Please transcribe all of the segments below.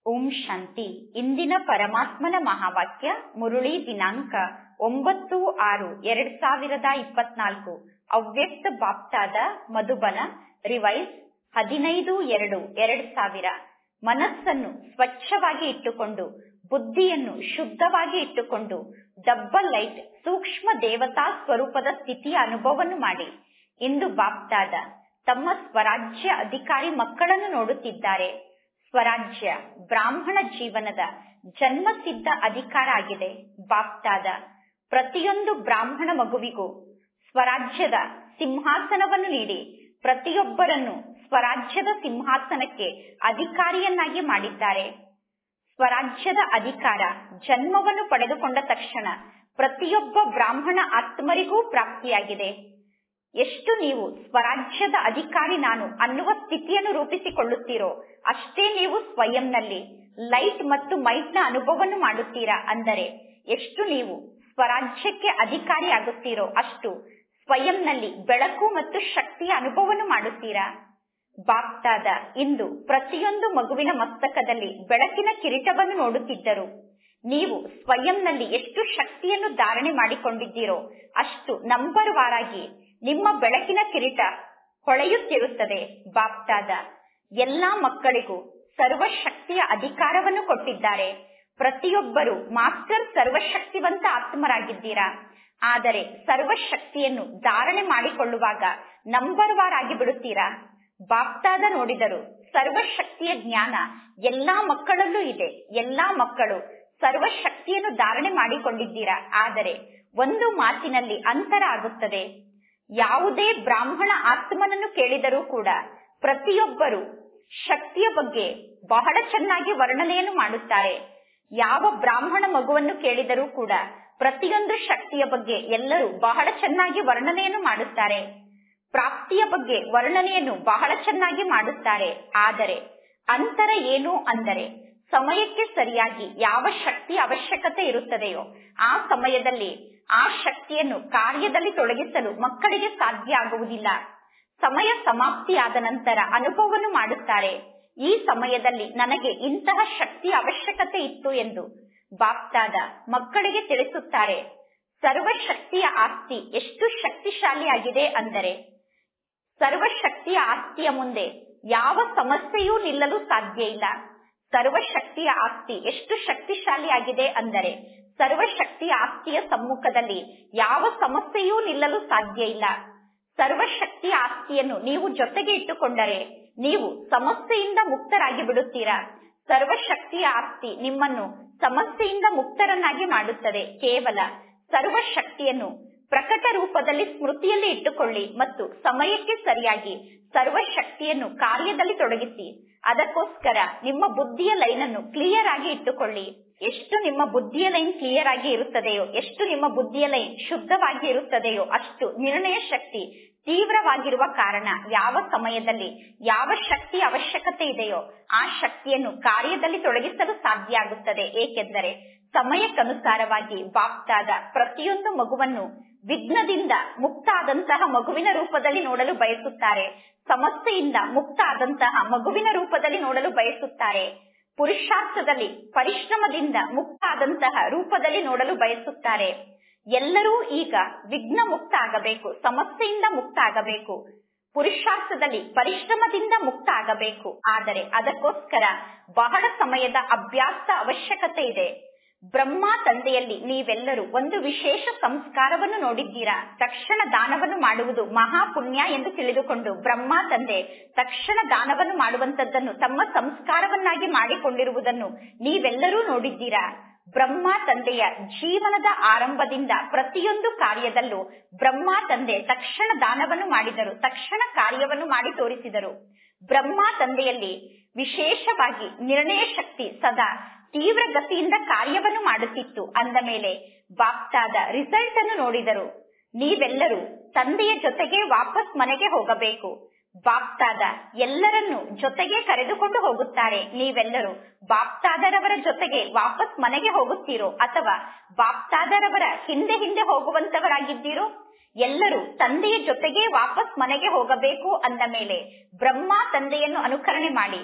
ಓಂ ಶಾಂತಿ ಇಂದಿನ ಪರಮಾತ್ಮನ ಮಹಾವಾಕ್ಯ ಮುರುಳಿ ದಿನಾಂಕ ಒಂಬತ್ತು ಆರು ಎರಡ್ ಸಾವಿರದ ಇಪ್ಪತ್ನಾಲ್ಕು ಅವ್ಯಕ್ತ ಬಾಪ್ತಾದ ಮಧುಬನ ರಿವೈಸ್ ಹದಿನೈದು ಎರಡು ಎರಡ್ ಸಾವಿರ ಮನಸ್ಸನ್ನು ಸ್ವಚ್ಛವಾಗಿ ಇಟ್ಟುಕೊಂಡು ಬುದ್ಧಿಯನ್ನು ಶುದ್ಧವಾಗಿ ಇಟ್ಟುಕೊಂಡು ಡಬ್ಬಲ್ ಲೈಟ್ ಸೂಕ್ಷ್ಮ ದೇವತಾ ಸ್ವರೂಪದ ಸ್ಥಿತಿಯ ಅನುಭವವನ್ನು ಮಾಡಿ ಇಂದು ಬಾಪ್ತಾದ ತಮ್ಮ ಸ್ವರಾಜ್ಯ ಅಧಿಕಾರಿ ಮಕ್ಕಳನ್ನು ನೋಡುತ್ತಿದ್ದಾರೆ ಸ್ವರಾಜ್ಯ ಬ್ರಾಹ್ಮಣ ಜೀವನದ ಜನ್ಮಸಿದ್ಧ ಅಧಿಕಾರ ಆಗಿದೆ ಬಾಪ್ತಾದ ಪ್ರತಿಯೊಂದು ಬ್ರಾಹ್ಮಣ ಮಗುವಿಗೂ ಸ್ವರಾಜ್ಯದ ಸಿಂಹಾಸನವನ್ನು ನೀಡಿ ಪ್ರತಿಯೊಬ್ಬರನ್ನು ಸ್ವರಾಜ್ಯದ ಸಿಂಹಾಸನಕ್ಕೆ ಅಧಿಕಾರಿಯನ್ನಾಗಿ ಮಾಡಿದ್ದಾರೆ ಸ್ವರಾಜ್ಯದ ಅಧಿಕಾರ ಜನ್ಮವನ್ನು ಪಡೆದುಕೊಂಡ ತಕ್ಷಣ ಪ್ರತಿಯೊಬ್ಬ ಬ್ರಾಹ್ಮಣ ಆತ್ಮರಿಗೂ ಪ್ರಾಪ್ತಿಯಾಗಿದೆ ಎಷ್ಟು ನೀವು ಸ್ವರಾಜ್ಯದ ಅಧಿಕಾರಿ ನಾನು ಅನ್ನುವ ಸ್ಥಿತಿಯನ್ನು ರೂಪಿಸಿಕೊಳ್ಳುತ್ತೀರೋ ಅಷ್ಟೇ ನೀವು ಸ್ವಯಂನಲ್ಲಿ ಲೈಟ್ ಮತ್ತು ಮೈಟ್ನ ಅನುಭವವನ್ನು ಮಾಡುತ್ತೀರಾ ಅಂದರೆ ಎಷ್ಟು ನೀವು ಸ್ವರಾಜ್ಯಕ್ಕೆ ಅಧಿಕಾರಿ ಆಗುತ್ತೀರೋ ಅಷ್ಟು ಸ್ವಯಂನಲ್ಲಿ ಬೆಳಕು ಮತ್ತು ಶಕ್ತಿಯ ಅನುಭವವನ್ನು ಮಾಡುತ್ತೀರಾ ಬಾಪ್ತಾದ ಇಂದು ಪ್ರತಿಯೊಂದು ಮಗುವಿನ ಮಸ್ತಕದಲ್ಲಿ ಬೆಳಕಿನ ಕಿರೀಟವನ್ನು ನೋಡುತ್ತಿದ್ದರು ನೀವು ಸ್ವಯಂನಲ್ಲಿ ಎಷ್ಟು ಶಕ್ತಿಯನ್ನು ಧಾರಣೆ ಮಾಡಿಕೊಂಡಿದ್ದೀರೋ ಅಷ್ಟು ನಂಬರ್ ವಾರಾಗಿ ನಿಮ್ಮ ಬೆಳಕಿನ ಕಿರೀಟ ಹೊಳೆಯುತ್ತಿರುತ್ತದೆ ಬಾಪ್ತಾದ ಎಲ್ಲಾ ಮಕ್ಕಳಿಗೂ ಸರ್ವಶಕ್ತಿಯ ಅಧಿಕಾರವನ್ನು ಕೊಟ್ಟಿದ್ದಾರೆ ಪ್ರತಿಯೊಬ್ಬರು ಮಾಸ್ಟರ್ ಸರ್ವಶಕ್ತಿವಂತ ಆತ್ಮರಾಗಿದ್ದೀರಾ ಆದರೆ ಸರ್ವಶಕ್ತಿಯನ್ನು ಧಾರಣೆ ಮಾಡಿಕೊಳ್ಳುವಾಗ ನಂಬರ್ ವಾರ್ ಆಗಿ ಬಿಡುತ್ತೀರಾ ಬಾಪ್ತಾದ ನೋಡಿದರು ಸರ್ವಶಕ್ತಿಯ ಜ್ಞಾನ ಎಲ್ಲಾ ಮಕ್ಕಳಲ್ಲೂ ಇದೆ ಎಲ್ಲಾ ಮಕ್ಕಳು ಸರ್ವಶಕ್ತಿಯನ್ನು ಧಾರಣೆ ಮಾಡಿಕೊಂಡಿದ್ದೀರಾ ಆದರೆ ಒಂದು ಮಾತಿನಲ್ಲಿ ಅಂತರ ಆಗುತ್ತದೆ ಯಾವುದೇ ಬ್ರಾಹ್ಮಣ ಆತ್ಮನನ್ನು ಕೇಳಿದರೂ ಕೂಡ ಪ್ರತಿಯೊಬ್ಬರು ಶಕ್ತಿಯ ಬಗ್ಗೆ ಬಹಳ ಚೆನ್ನಾಗಿ ವರ್ಣನೆಯನ್ನು ಮಾಡುತ್ತಾರೆ ಯಾವ ಬ್ರಾಹ್ಮಣ ಮಗುವನ್ನು ಕೇಳಿದರೂ ಕೂಡ ಪ್ರತಿಯೊಂದು ಶಕ್ತಿಯ ಬಗ್ಗೆ ಎಲ್ಲರೂ ಬಹಳ ಚೆನ್ನಾಗಿ ವರ್ಣನೆಯನ್ನು ಮಾಡುತ್ತಾರೆ ಪ್ರಾಪ್ತಿಯ ಬಗ್ಗೆ ವರ್ಣನೆಯನ್ನು ಬಹಳ ಚೆನ್ನಾಗಿ ಮಾಡುತ್ತಾರೆ ಆದರೆ ಅಂತರ ಏನು ಅಂದರೆ ಸಮಯಕ್ಕೆ ಸರಿಯಾಗಿ ಯಾವ ಶಕ್ತಿ ಅವಶ್ಯಕತೆ ಇರುತ್ತದೆಯೋ ಆ ಸಮಯದಲ್ಲಿ ಆ ಶಕ್ತಿಯನ್ನು ಕಾರ್ಯದಲ್ಲಿ ತೊಡಗಿಸಲು ಮಕ್ಕಳಿಗೆ ಸಾಧ್ಯ ಆಗುವುದಿಲ್ಲ ಸಮಯ ಸಮಾಪ್ತಿಯಾದ ನಂತರ ಅನುಭವವನ್ನು ಮಾಡುತ್ತಾರೆ ಈ ಸಮಯದಲ್ಲಿ ನನಗೆ ಇಂತಹ ಶಕ್ತಿ ಅವಶ್ಯಕತೆ ಇತ್ತು ಎಂದು ಬಾಪ್ತಾದ ಮಕ್ಕಳಿಗೆ ತಿಳಿಸುತ್ತಾರೆ ಸರ್ವಶಕ್ತಿಯ ಆಸ್ತಿ ಎಷ್ಟು ಶಕ್ತಿಶಾಲಿಯಾಗಿದೆ ಅಂದರೆ ಸರ್ವಶಕ್ತಿಯ ಆಸ್ತಿಯ ಮುಂದೆ ಯಾವ ಸಮಸ್ಯೆಯೂ ನಿಲ್ಲಲು ಸಾಧ್ಯ ಇಲ್ಲ ಸರ್ವಶಕ್ತಿಯ ಆಸ್ತಿ ಎಷ್ಟು ಶಕ್ತಿಶಾಲಿಯಾಗಿದೆ ಅಂದರೆ ಸರ್ವಶಕ್ತಿಯ ಆಸ್ತಿಯ ಸಮ್ಮುಖದಲ್ಲಿ ಯಾವ ಸಮಸ್ಯೆಯೂ ನಿಲ್ಲಲು ಸಾಧ್ಯ ಇಲ್ಲ ಸರ್ವಶಕ್ತಿಯ ಆಸ್ತಿಯನ್ನು ನೀವು ಜೊತೆಗೆ ಇಟ್ಟುಕೊಂಡರೆ ನೀವು ಸಮಸ್ಯೆಯಿಂದ ಮುಕ್ತರಾಗಿ ಬಿಡುತ್ತೀರಾ ಸರ್ವಶಕ್ತಿಯ ಆಸ್ತಿ ನಿಮ್ಮನ್ನು ಸಮಸ್ಯೆಯಿಂದ ಮುಕ್ತರನ್ನಾಗಿ ಮಾಡುತ್ತದೆ ಕೇವಲ ಸರ್ವಶಕ್ತಿಯನ್ನು ಪ್ರಕಟ ರೂಪದಲ್ಲಿ ಸ್ಮೃತಿಯಲ್ಲಿ ಇಟ್ಟುಕೊಳ್ಳಿ ಮತ್ತು ಸಮಯಕ್ಕೆ ಸರಿಯಾಗಿ ಸರ್ವಶಕ್ತಿಯನ್ನು ಕಾರ್ಯದಲ್ಲಿ ತೊಡಗಿಸಿ ಅದಕ್ಕೋಸ್ಕರ ನಿಮ್ಮ ಬುದ್ಧಿಯ ಲೈನ್ ಅನ್ನು ಕ್ಲಿಯರ್ ಆಗಿ ಇಟ್ಟುಕೊಳ್ಳಿ ಎಷ್ಟು ನಿಮ್ಮ ಬುದ್ಧಿಯ ಲೈನ್ ಕ್ಲಿಯರ್ ಆಗಿ ಇರುತ್ತದೆಯೋ ಎಷ್ಟು ನಿಮ್ಮ ಬುದ್ಧಿಯ ಲೈನ್ ಶುದ್ಧವಾಗಿ ಇರುತ್ತದೆಯೋ ಅಷ್ಟು ನಿರ್ಣಯ ಶಕ್ತಿ ತೀವ್ರವಾಗಿರುವ ಕಾರಣ ಯಾವ ಸಮಯದಲ್ಲಿ ಯಾವ ಶಕ್ತಿ ಅವಶ್ಯಕತೆ ಇದೆಯೋ ಆ ಶಕ್ತಿಯನ್ನು ಕಾರ್ಯದಲ್ಲಿ ತೊಡಗಿಸಲು ಸಾಧ್ಯ ಆಗುತ್ತದೆ ಏಕೆಂದರೆ ಸಮಯಕ್ಕನುಸಾರವಾಗಿ ಬಾಪ್ತಾದ ಪ್ರತಿಯೊಂದು ಮಗುವನ್ನು ವಿಘ್ನದಿಂದ ಮುಕ್ತ ಆದಂತಹ ಮಗುವಿನ ರೂಪದಲ್ಲಿ ನೋಡಲು ಬಯಸುತ್ತಾರೆ ಸಮಸ್ಯೆಯಿಂದ ಮುಕ್ತ ಆದಂತಹ ಮಗುವಿನ ರೂಪದಲ್ಲಿ ನೋಡಲು ಬಯಸುತ್ತಾರೆ ಪುರುಷಾರ್ಥದಲ್ಲಿ ಪರಿಶ್ರಮದಿಂದ ಮುಕ್ತ ಆದಂತಹ ರೂಪದಲ್ಲಿ ನೋಡಲು ಬಯಸುತ್ತಾರೆ ಎಲ್ಲರೂ ಈಗ ವಿಘ್ನ ಮುಕ್ತ ಆಗಬೇಕು ಸಮಸ್ಯೆಯಿಂದ ಮುಕ್ತ ಆಗಬೇಕು ಪುರುಷಾರ್ಥದಲ್ಲಿ ಪರಿಶ್ರಮದಿಂದ ಮುಕ್ತ ಆಗಬೇಕು ಆದರೆ ಅದಕ್ಕೋಸ್ಕರ ಬಹಳ ಸಮಯದ ಅಭ್ಯಾಸ ಅವಶ್ಯಕತೆ ಇದೆ ಬ್ರಹ್ಮ ತಂದೆಯಲ್ಲಿ ನೀವೆಲ್ಲರೂ ಒಂದು ವಿಶೇಷ ಸಂಸ್ಕಾರವನ್ನು ನೋಡಿದ್ದೀರಾ ತಕ್ಷಣ ದಾನವನ್ನು ಮಾಡುವುದು ಮಹಾಪುಣ್ಯ ಎಂದು ತಿಳಿದುಕೊಂಡು ಬ್ರಹ್ಮ ತಂದೆ ತಕ್ಷಣ ದಾನವನ್ನು ಮಾಡುವಂತದ್ದನ್ನು ತಮ್ಮ ಸಂಸ್ಕಾರವನ್ನಾಗಿ ಮಾಡಿಕೊಂಡಿರುವುದನ್ನು ನೀವೆಲ್ಲರೂ ನೋಡಿದ್ದೀರಾ ಬ್ರಹ್ಮ ತಂದೆಯ ಜೀವನದ ಆರಂಭದಿಂದ ಪ್ರತಿಯೊಂದು ಕಾರ್ಯದಲ್ಲೂ ಬ್ರಹ್ಮ ತಂದೆ ತಕ್ಷಣ ದಾನವನ್ನು ಮಾಡಿದರು ತಕ್ಷಣ ಕಾರ್ಯವನ್ನು ಮಾಡಿ ತೋರಿಸಿದರು ಬ್ರಹ್ಮ ತಂದೆಯಲ್ಲಿ ವಿಶೇಷವಾಗಿ ನಿರ್ಣಯ ಶಕ್ತಿ ಸದಾ ತೀವ್ರ ಗತಿಯಿಂದ ಕಾರ್ಯವನ್ನು ಮಾಡುತ್ತಿತ್ತು ಅಂದ ಮೇಲೆ ಬಾಪ್ತಾದ ರಿಸಲ್ಟ್ ಅನ್ನು ನೋಡಿದರು ನೀವೆಲ್ಲರೂ ತಂದೆಯ ಜೊತೆಗೆ ವಾಪಸ್ ಮನೆಗೆ ಹೋಗಬೇಕು ಬಾಪ್ತಾದ ಎಲ್ಲರನ್ನು ಜೊತೆಗೆ ಕರೆದುಕೊಂಡು ಹೋಗುತ್ತಾರೆ ನೀವೆಲ್ಲರೂ ಬಾಪ್ತಾದರವರ ಜೊತೆಗೆ ವಾಪಸ್ ಮನೆಗೆ ಹೋಗುತ್ತೀರೋ ಅಥವಾ ಬಾಪ್ತಾದರವರ ಹಿಂದೆ ಹಿಂದೆ ಹೋಗುವಂತವರಾಗಿದ್ದೀರೋ ಎಲ್ಲರೂ ತಂದೆಯ ಜೊತೆಗೆ ವಾಪಸ್ ಮನೆಗೆ ಹೋಗಬೇಕು ಅಂದ ಮೇಲೆ ಬ್ರಹ್ಮ ತಂದೆಯನ್ನು ಅನುಕರಣೆ ಮಾಡಿ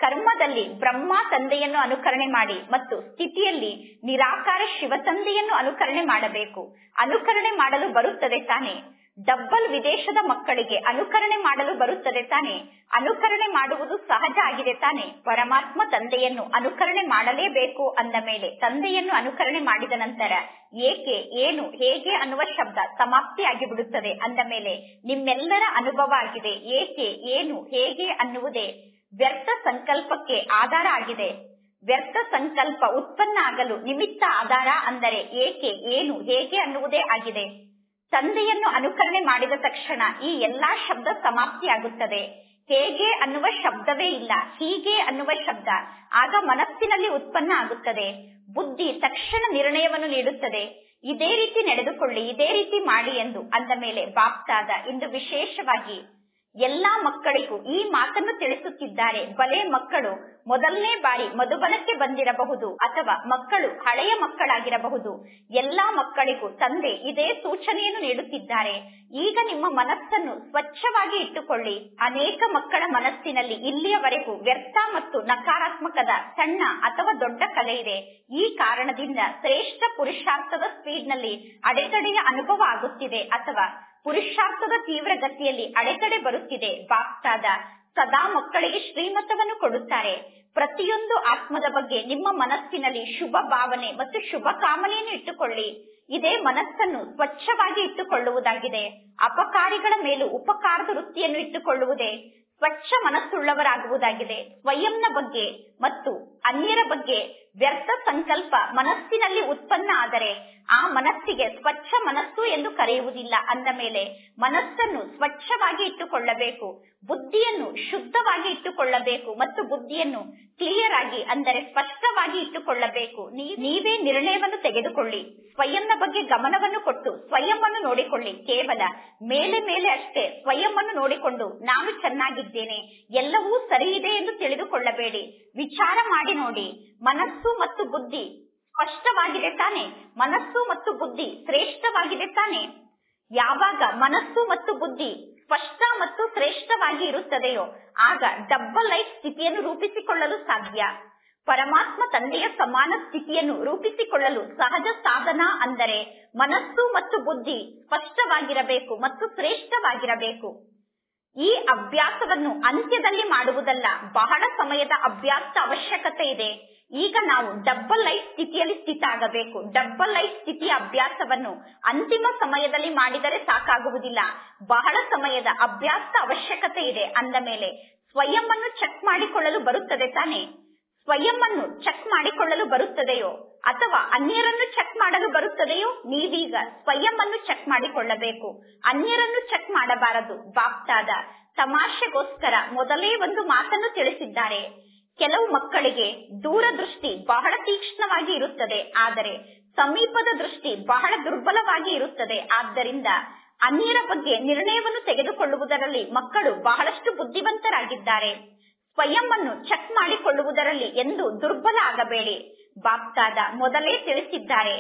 ಕರ್ಮದಲ್ಲಿ ಬ್ರಹ್ಮ ತಂದೆಯನ್ನು ಅನುಕರಣೆ ಮಾಡಿ ಮತ್ತು ಸ್ಥಿತಿಯಲ್ಲಿ ನಿರಾಕಾರ ಶಿವ ತಂದೆಯನ್ನು ಅನುಕರಣೆ ಮಾಡಬೇಕು ಅನುಕರಣೆ ಮಾಡಲು ಬರುತ್ತದೆ ತಾನೆ ಡಬ್ಬಲ್ ವಿದೇಶದ ಮಕ್ಕಳಿಗೆ ಅನುಕರಣೆ ಮಾಡಲು ಬರುತ್ತದೆ ತಾನೆ ಅನುಕರಣೆ ಮಾಡುವುದು ಸಹಜ ಆಗಿದೆ ತಾನೆ ಪರಮಾತ್ಮ ತಂದೆಯನ್ನು ಅನುಕರಣೆ ಮಾಡಲೇಬೇಕು ಅಂದ ಮೇಲೆ ತಂದೆಯನ್ನು ಅನುಕರಣೆ ಮಾಡಿದ ನಂತರ ಏಕೆ ಏನು ಹೇಗೆ ಅನ್ನುವ ಶಬ್ದ ಸಮಾಪ್ತಿಯಾಗಿ ಬಿಡುತ್ತದೆ ಅಂದ ಮೇಲೆ ನಿಮ್ಮೆಲ್ಲರ ಅನುಭವ ಆಗಿದೆ ಏಕೆ ಏನು ಹೇಗೆ ಅನ್ನುವುದೇ ವ್ಯರ್ಥ ಸಂಕಲ್ಪಕ್ಕೆ ಆಧಾರ ಆಗಿದೆ ವ್ಯರ್ಥ ಸಂಕಲ್ಪ ಉತ್ಪನ್ನ ಆಗಲು ನಿಮಿತ್ತ ಆಧಾರ ಅಂದರೆ ಏಕೆ ಏನು ಹೇಗೆ ಅನ್ನುವುದೇ ಆಗಿದೆ ತಂದೆಯನ್ನು ಅನುಕರಣೆ ಮಾಡಿದ ತಕ್ಷಣ ಈ ಎಲ್ಲಾ ಶಬ್ದ ಸಮಾಪ್ತಿಯಾಗುತ್ತದೆ ಹೇಗೆ ಅನ್ನುವ ಶಬ್ದವೇ ಇಲ್ಲ ಹೀಗೆ ಅನ್ನುವ ಶಬ್ದ ಆಗ ಮನಸ್ಸಿನಲ್ಲಿ ಉತ್ಪನ್ನ ಆಗುತ್ತದೆ ಬುದ್ಧಿ ತಕ್ಷಣ ನಿರ್ಣಯವನ್ನು ನೀಡುತ್ತದೆ ಇದೇ ರೀತಿ ನಡೆದುಕೊಳ್ಳಿ ಇದೇ ರೀತಿ ಮಾಡಿ ಎಂದು ಅಂದ ಮೇಲೆ ಬಾಪ್ತಾದ ಇಂದು ವಿಶೇಷವಾಗಿ ಎಲ್ಲಾ ಮಕ್ಕಳಿಗೂ ಈ ಮಾತನ್ನು ತಿಳಿಸುತ್ತಿದ್ದಾರೆ ಬಲೆ ಮಕ್ಕಳು ಮೊದಲನೇ ಬಾರಿ ಮಧುಬನಕ್ಕೆ ಬಂದಿರಬಹುದು ಅಥವಾ ಮಕ್ಕಳು ಹಳೆಯ ಮಕ್ಕಳಾಗಿರಬಹುದು ಎಲ್ಲಾ ಮಕ್ಕಳಿಗೂ ತಂದೆ ಇದೇ ಸೂಚನೆಯನ್ನು ನೀಡುತ್ತಿದ್ದಾರೆ ಈಗ ನಿಮ್ಮ ಮನಸ್ಸನ್ನು ಸ್ವಚ್ಛವಾಗಿ ಇಟ್ಟುಕೊಳ್ಳಿ ಅನೇಕ ಮಕ್ಕಳ ಮನಸ್ಸಿನಲ್ಲಿ ಇಲ್ಲಿಯವರೆಗೂ ವ್ಯರ್ಥ ಮತ್ತು ನಕಾರಾತ್ಮಕದ ಸಣ್ಣ ಅಥವಾ ದೊಡ್ಡ ಕಲೆ ಇದೆ ಈ ಕಾರಣದಿಂದ ಶ್ರೇಷ್ಠ ಪುರುಷಾರ್ಥದ ಸ್ಪೀಡ್ನಲ್ಲಿ ಅಡೆತಡೆಯ ಅನುಭವ ಆಗುತ್ತಿದೆ ಅಥವಾ ಪುರುಷಾರ್ಥದ ತೀವ್ರ ಗತಿಯಲ್ಲಿ ಅಡೆತಡೆ ಬರುತ್ತಿದೆ ಬಾಪ್ತಾದ ಸದಾ ಮಕ್ಕಳಿಗೆ ಶ್ರೀಮತವನ್ನು ಕೊಡುತ್ತಾರೆ ಪ್ರತಿಯೊಂದು ಆತ್ಮದ ಬಗ್ಗೆ ನಿಮ್ಮ ಮನಸ್ಸಿನಲ್ಲಿ ಶುಭ ಭಾವನೆ ಮತ್ತು ಶುಭ ಕಾಮನೆಯನ್ನು ಇಟ್ಟುಕೊಳ್ಳಿ ಇದೇ ಮನಸ್ಸನ್ನು ಸ್ವಚ್ಛವಾಗಿ ಇಟ್ಟುಕೊಳ್ಳುವುದಾಗಿದೆ ಅಪಕಾರಿಗಳ ಮೇಲೂ ಉಪಕಾರದ ವೃತ್ತಿಯನ್ನು ಇಟ್ಟುಕೊಳ್ಳುವುದೇ ಸ್ವಚ್ಛ ಮನಸ್ಸುಳ್ಳವರಾಗುವುದಾಗಿದೆ ಸ್ವಯಂನ ಬಗ್ಗೆ ಮತ್ತು ಅನ್ಯರ ಬಗ್ಗೆ ವ್ಯರ್ಥ ಸಂಕಲ್ಪ ಮನಸ್ಸಿನಲ್ಲಿ ಉತ್ಪನ್ನ ಆದರೆ ಆ ಮನಸ್ಸಿಗೆ ಸ್ವಚ್ಛ ಮನಸ್ಸು ಎಂದು ಕರೆಯುವುದಿಲ್ಲ ಅಂದ ಮೇಲೆ ಮನಸ್ಸನ್ನು ಸ್ವಚ್ಛವಾಗಿ ಇಟ್ಟುಕೊಳ್ಳಬೇಕು ಬುದ್ಧಿಯನ್ನು ಶುದ್ಧವಾಗಿ ಇಟ್ಟುಕೊಳ್ಳಬೇಕು ಮತ್ತು ಬುದ್ಧಿಯನ್ನು ಕ್ಲಿಯರ್ ಆಗಿ ಅಂದರೆ ಸ್ಪಷ್ಟವಾಗಿ ಇಟ್ಟುಕೊಳ್ಳಬೇಕು ನೀವೇ ನಿರ್ಣಯವನ್ನು ತೆಗೆದುಕೊಳ್ಳಿ ಸ್ವಯಂನ ಬಗ್ಗೆ ಗಮನವನ್ನು ಕೊಟ್ಟು ಸ್ವಯಂವನ್ನು ನೋಡಿಕೊಳ್ಳಿ ಕೇವಲ ಮೇಲೆ ಮೇಲೆ ಅಷ್ಟೇ ಸ್ವಯಂವನ್ನು ನೋಡಿಕೊಂಡು ನಾನು ಚೆನ್ನಾಗಿದ್ದೇನೆ ಎಲ್ಲವೂ ಸರಿ ಇದೆ ಎಂದು ತಿಳಿದುಕೊಳ್ಳಬೇಡಿ ವಿಚಾರ ಮಾಡಿ ನೋಡಿ ಮನಸ್ಸು ಮತ್ತು ಬುದ್ಧಿ ಸ್ಪಷ್ಟವಾಗಿದೆ ತಾನೆ ಮನಸ್ಸು ಮತ್ತು ಬುದ್ಧಿ ಶ್ರೇಷ್ಠವಾಗಿದೆ ತಾನೆ ಯಾವಾಗ ಮನಸ್ಸು ಮತ್ತು ಬುದ್ಧಿ ಸ್ಪಷ್ಟ ಮತ್ತು ಶ್ರೇಷ್ಠವಾಗಿ ಇರುತ್ತದೆಯೋ ಆಗ ಡಬ್ಬಲ್ ಲೈಫ್ ಸ್ಥಿತಿಯನ್ನು ರೂಪಿಸಿಕೊಳ್ಳಲು ಸಾಧ್ಯ ಪರಮಾತ್ಮ ತಂದೆಯ ಸಮಾನ ಸ್ಥಿತಿಯನ್ನು ರೂಪಿಸಿಕೊಳ್ಳಲು ಸಹಜ ಸಾಧನ ಅಂದರೆ ಮನಸ್ಸು ಮತ್ತು ಬುದ್ಧಿ ಸ್ಪಷ್ಟವಾಗಿರಬೇಕು ಮತ್ತು ಶ್ರೇಷ್ಠವಾಗಿರಬೇಕು ಈ ಅಭ್ಯಾಸವನ್ನು ಅಂತ್ಯದಲ್ಲಿ ಮಾಡುವುದಲ್ಲ ಬಹಳ ಸಮಯದ ಅಭ್ಯಾಸ ಅವಶ್ಯಕತೆ ಇದೆ ಈಗ ನಾವು ಡಬ್ಬಲ್ ಲೈಫ್ ಸ್ಥಿತಿಯಲ್ಲಿ ಸ್ಥಿತ ಆಗಬೇಕು ಡಬ್ಬಲ್ ಲೈಫ್ ಸ್ಥಿತಿಯ ಅಭ್ಯಾಸವನ್ನು ಅಂತಿಮ ಸಮಯದಲ್ಲಿ ಮಾಡಿದರೆ ಸಾಕಾಗುವುದಿಲ್ಲ ಬಹಳ ಸಮಯದ ಅಭ್ಯಾಸ ಅವಶ್ಯಕತೆ ಇದೆ ಅಂದ ಮೇಲೆ ಸ್ವಯಂ ಅನ್ನು ಚೆಕ್ ಮಾಡಿಕೊಳ್ಳಲು ಬರುತ್ತದೆ ತಾನೆ ಸ್ವಯಂ ಅನ್ನು ಚೆಕ್ ಮಾಡಿಕೊಳ್ಳಲು ಬರುತ್ತದೆಯೋ ಅಥವಾ ಅನ್ಯರನ್ನು ಚೆಕ್ ಮಾಡಲು ಬರುತ್ತದೆಯೋ ನೀವೀಗ ಸ್ವಯಂ ಅನ್ನು ಚೆಕ್ ಮಾಡಿಕೊಳ್ಳಬೇಕು ಅನ್ಯರನ್ನು ಚೆಕ್ ಮಾಡಬಾರದು ಬಾಪ್ತಾದ ತಮಾಷೆಗೋಸ್ಕರ ಮೊದಲೇ ಒಂದು ಮಾತನ್ನು ತಿಳಿಸಿದ್ದಾರೆ ಕೆಲವು ಮಕ್ಕಳಿಗೆ ದೂರದೃಷ್ಟಿ ಬಹಳ ತೀಕ್ಷ್ಣವಾಗಿ ಇರುತ್ತದೆ ಆದರೆ ಸಮೀಪದ ದೃಷ್ಟಿ ಬಹಳ ದುರ್ಬಲವಾಗಿ ಇರುತ್ತದೆ ಆದ್ದರಿಂದ ಅನ್ಯರ ಬಗ್ಗೆ ನಿರ್ಣಯವನ್ನು ತೆಗೆದುಕೊಳ್ಳುವುದರಲ್ಲಿ ಮಕ್ಕಳು ಬಹಳಷ್ಟು ಬುದ್ಧಿವಂತರಾಗಿದ್ದಾರೆ ಸ್ವಯಂ ಅನ್ನು ಚೆಕ್ ಮಾಡಿಕೊಳ್ಳುವುದರಲ್ಲಿ ಎಂದು ದುರ್ಬಲ ಆಗಬೇಡಿ ಬಾಪ್ತಾದ ಮೊದಲೇ ತಿಳಿಸಿದ್ದಾರೆ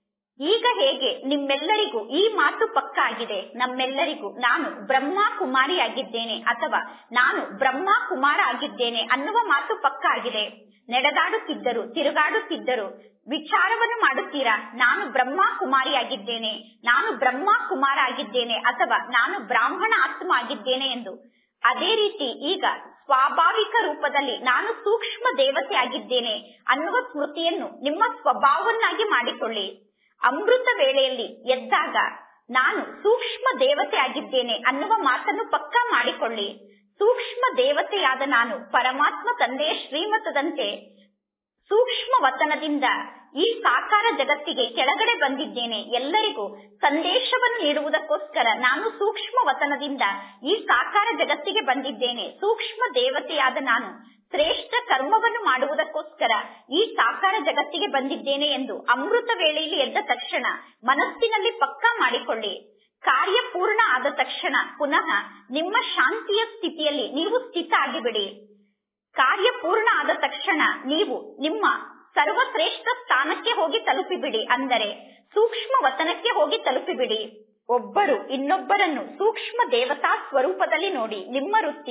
ಈಗ ಹೇಗೆ ನಿಮ್ಮೆಲ್ಲರಿಗೂ ಈ ಮಾತು ಪಕ್ಕ ಆಗಿದೆ ನಮ್ಮೆಲ್ಲರಿಗೂ ನಾನು ಬ್ರಹ್ಮ ಕುಮಾರಿ ಆಗಿದ್ದೇನೆ ಅಥವಾ ನಾನು ಬ್ರಹ್ಮ ಕುಮಾರ ಆಗಿದ್ದೇನೆ ಅನ್ನುವ ಮಾತು ಪಕ್ಕ ಆಗಿದೆ ನಡೆದಾಡುತ್ತಿದ್ದರು ತಿರುಗಾಡುತ್ತಿದ್ದರು ವಿಚಾರವನ್ನು ಮಾಡುತ್ತೀರಾ ನಾನು ಬ್ರಹ್ಮ ಕುಮಾರಿ ಆಗಿದ್ದೇನೆ ನಾನು ಬ್ರಹ್ಮ ಕುಮಾರ ಆಗಿದ್ದೇನೆ ಅಥವಾ ನಾನು ಬ್ರಾಹ್ಮಣ ಆತ್ಮ ಆಗಿದ್ದೇನೆ ಎಂದು ಅದೇ ರೀತಿ ಈಗ ಸ್ವಾಭಾವಿಕ ರೂಪದಲ್ಲಿ ನಾನು ಸೂಕ್ಷ್ಮ ದೇವತೆ ಆಗಿದ್ದೇನೆ ಅನ್ನುವ ಸ್ಮೃತಿಯನ್ನು ನಿಮ್ಮ ಸ್ವಭಾವವನ್ನಾಗಿ ಮಾಡಿಕೊಳ್ಳಿ ಅಮೃತ ವೇಳೆಯಲ್ಲಿ ಎದ್ದಾಗ ನಾನು ಸೂಕ್ಷ್ಮ ದೇವತೆ ಆಗಿದ್ದೇನೆ ಅನ್ನುವ ಮಾತನ್ನು ಪಕ್ಕಾ ಮಾಡಿಕೊಳ್ಳಿ ಸೂಕ್ಷ್ಮ ದೇವತೆಯಾದ ನಾನು ಪರಮಾತ್ಮ ತಂದೆಯ ಶ್ರೀಮತದಂತೆ ಸೂಕ್ಷ್ಮ ವತನದಿಂದ ಈ ಸಾಕಾರ ಜಗತ್ತಿಗೆ ಕೆಳಗಡೆ ಬಂದಿದ್ದೇನೆ ಎಲ್ಲರಿಗೂ ಸಂದೇಶವನ್ನು ನೀಡುವುದಕ್ಕೋಸ್ಕರ ನಾನು ಸೂಕ್ಷ್ಮ ವತನದಿಂದ ಈ ಸಾಕಾರ ಜಗತ್ತಿಗೆ ಬಂದಿದ್ದೇನೆ ಸೂಕ್ಷ್ಮ ದೇವತೆಯಾದ ನಾನು ಶ್ರೇಷ್ಠ ಕರ್ಮವನ್ನು ಮಾಡುವುದಕ್ಕೋಸ್ಕರ ಈ ಸಾಕಾರ ಜಗತ್ತಿಗೆ ಬಂದಿದ್ದೇನೆ ಎಂದು ಅಮೃತ ವೇಳೆಯಲ್ಲಿ ಎದ್ದ ತಕ್ಷಣ ಮನಸ್ಸಿನಲ್ಲಿ ಪಕ್ಕಾ ಮಾಡಿಕೊಳ್ಳಿ ಕಾರ್ಯ ಪೂರ್ಣ ಆದ ತಕ್ಷಣ ಪುನಃ ನಿಮ್ಮ ಶಾಂತಿಯ ಸ್ಥಿತಿಯಲ್ಲಿ ನೀವು ಸ್ಥಿತ ಆಗಿಬಿಡಿ ಕಾರ್ಯ ಪೂರ್ಣ ಆದ ತಕ್ಷಣ ನೀವು ನಿಮ್ಮ ಸರ್ವಶ್ರೇಷ್ಠ ಸ್ಥಾನಕ್ಕೆ ಹೋಗಿ ತಲುಪಿಬಿಡಿ ಅಂದರೆ ಸೂಕ್ಷ್ಮ ವತನಕ್ಕೆ ಹೋಗಿ ತಲುಪಿಬಿಡಿ ಒಬ್ಬರು ಇನ್ನೊಬ್ಬರನ್ನು ಸೂಕ್ಷ್ಮ ದೇವತಾ ಸ್ವರೂಪದಲ್ಲಿ ನೋಡಿ ನಿಮ್ಮ ವೃತ್ತಿ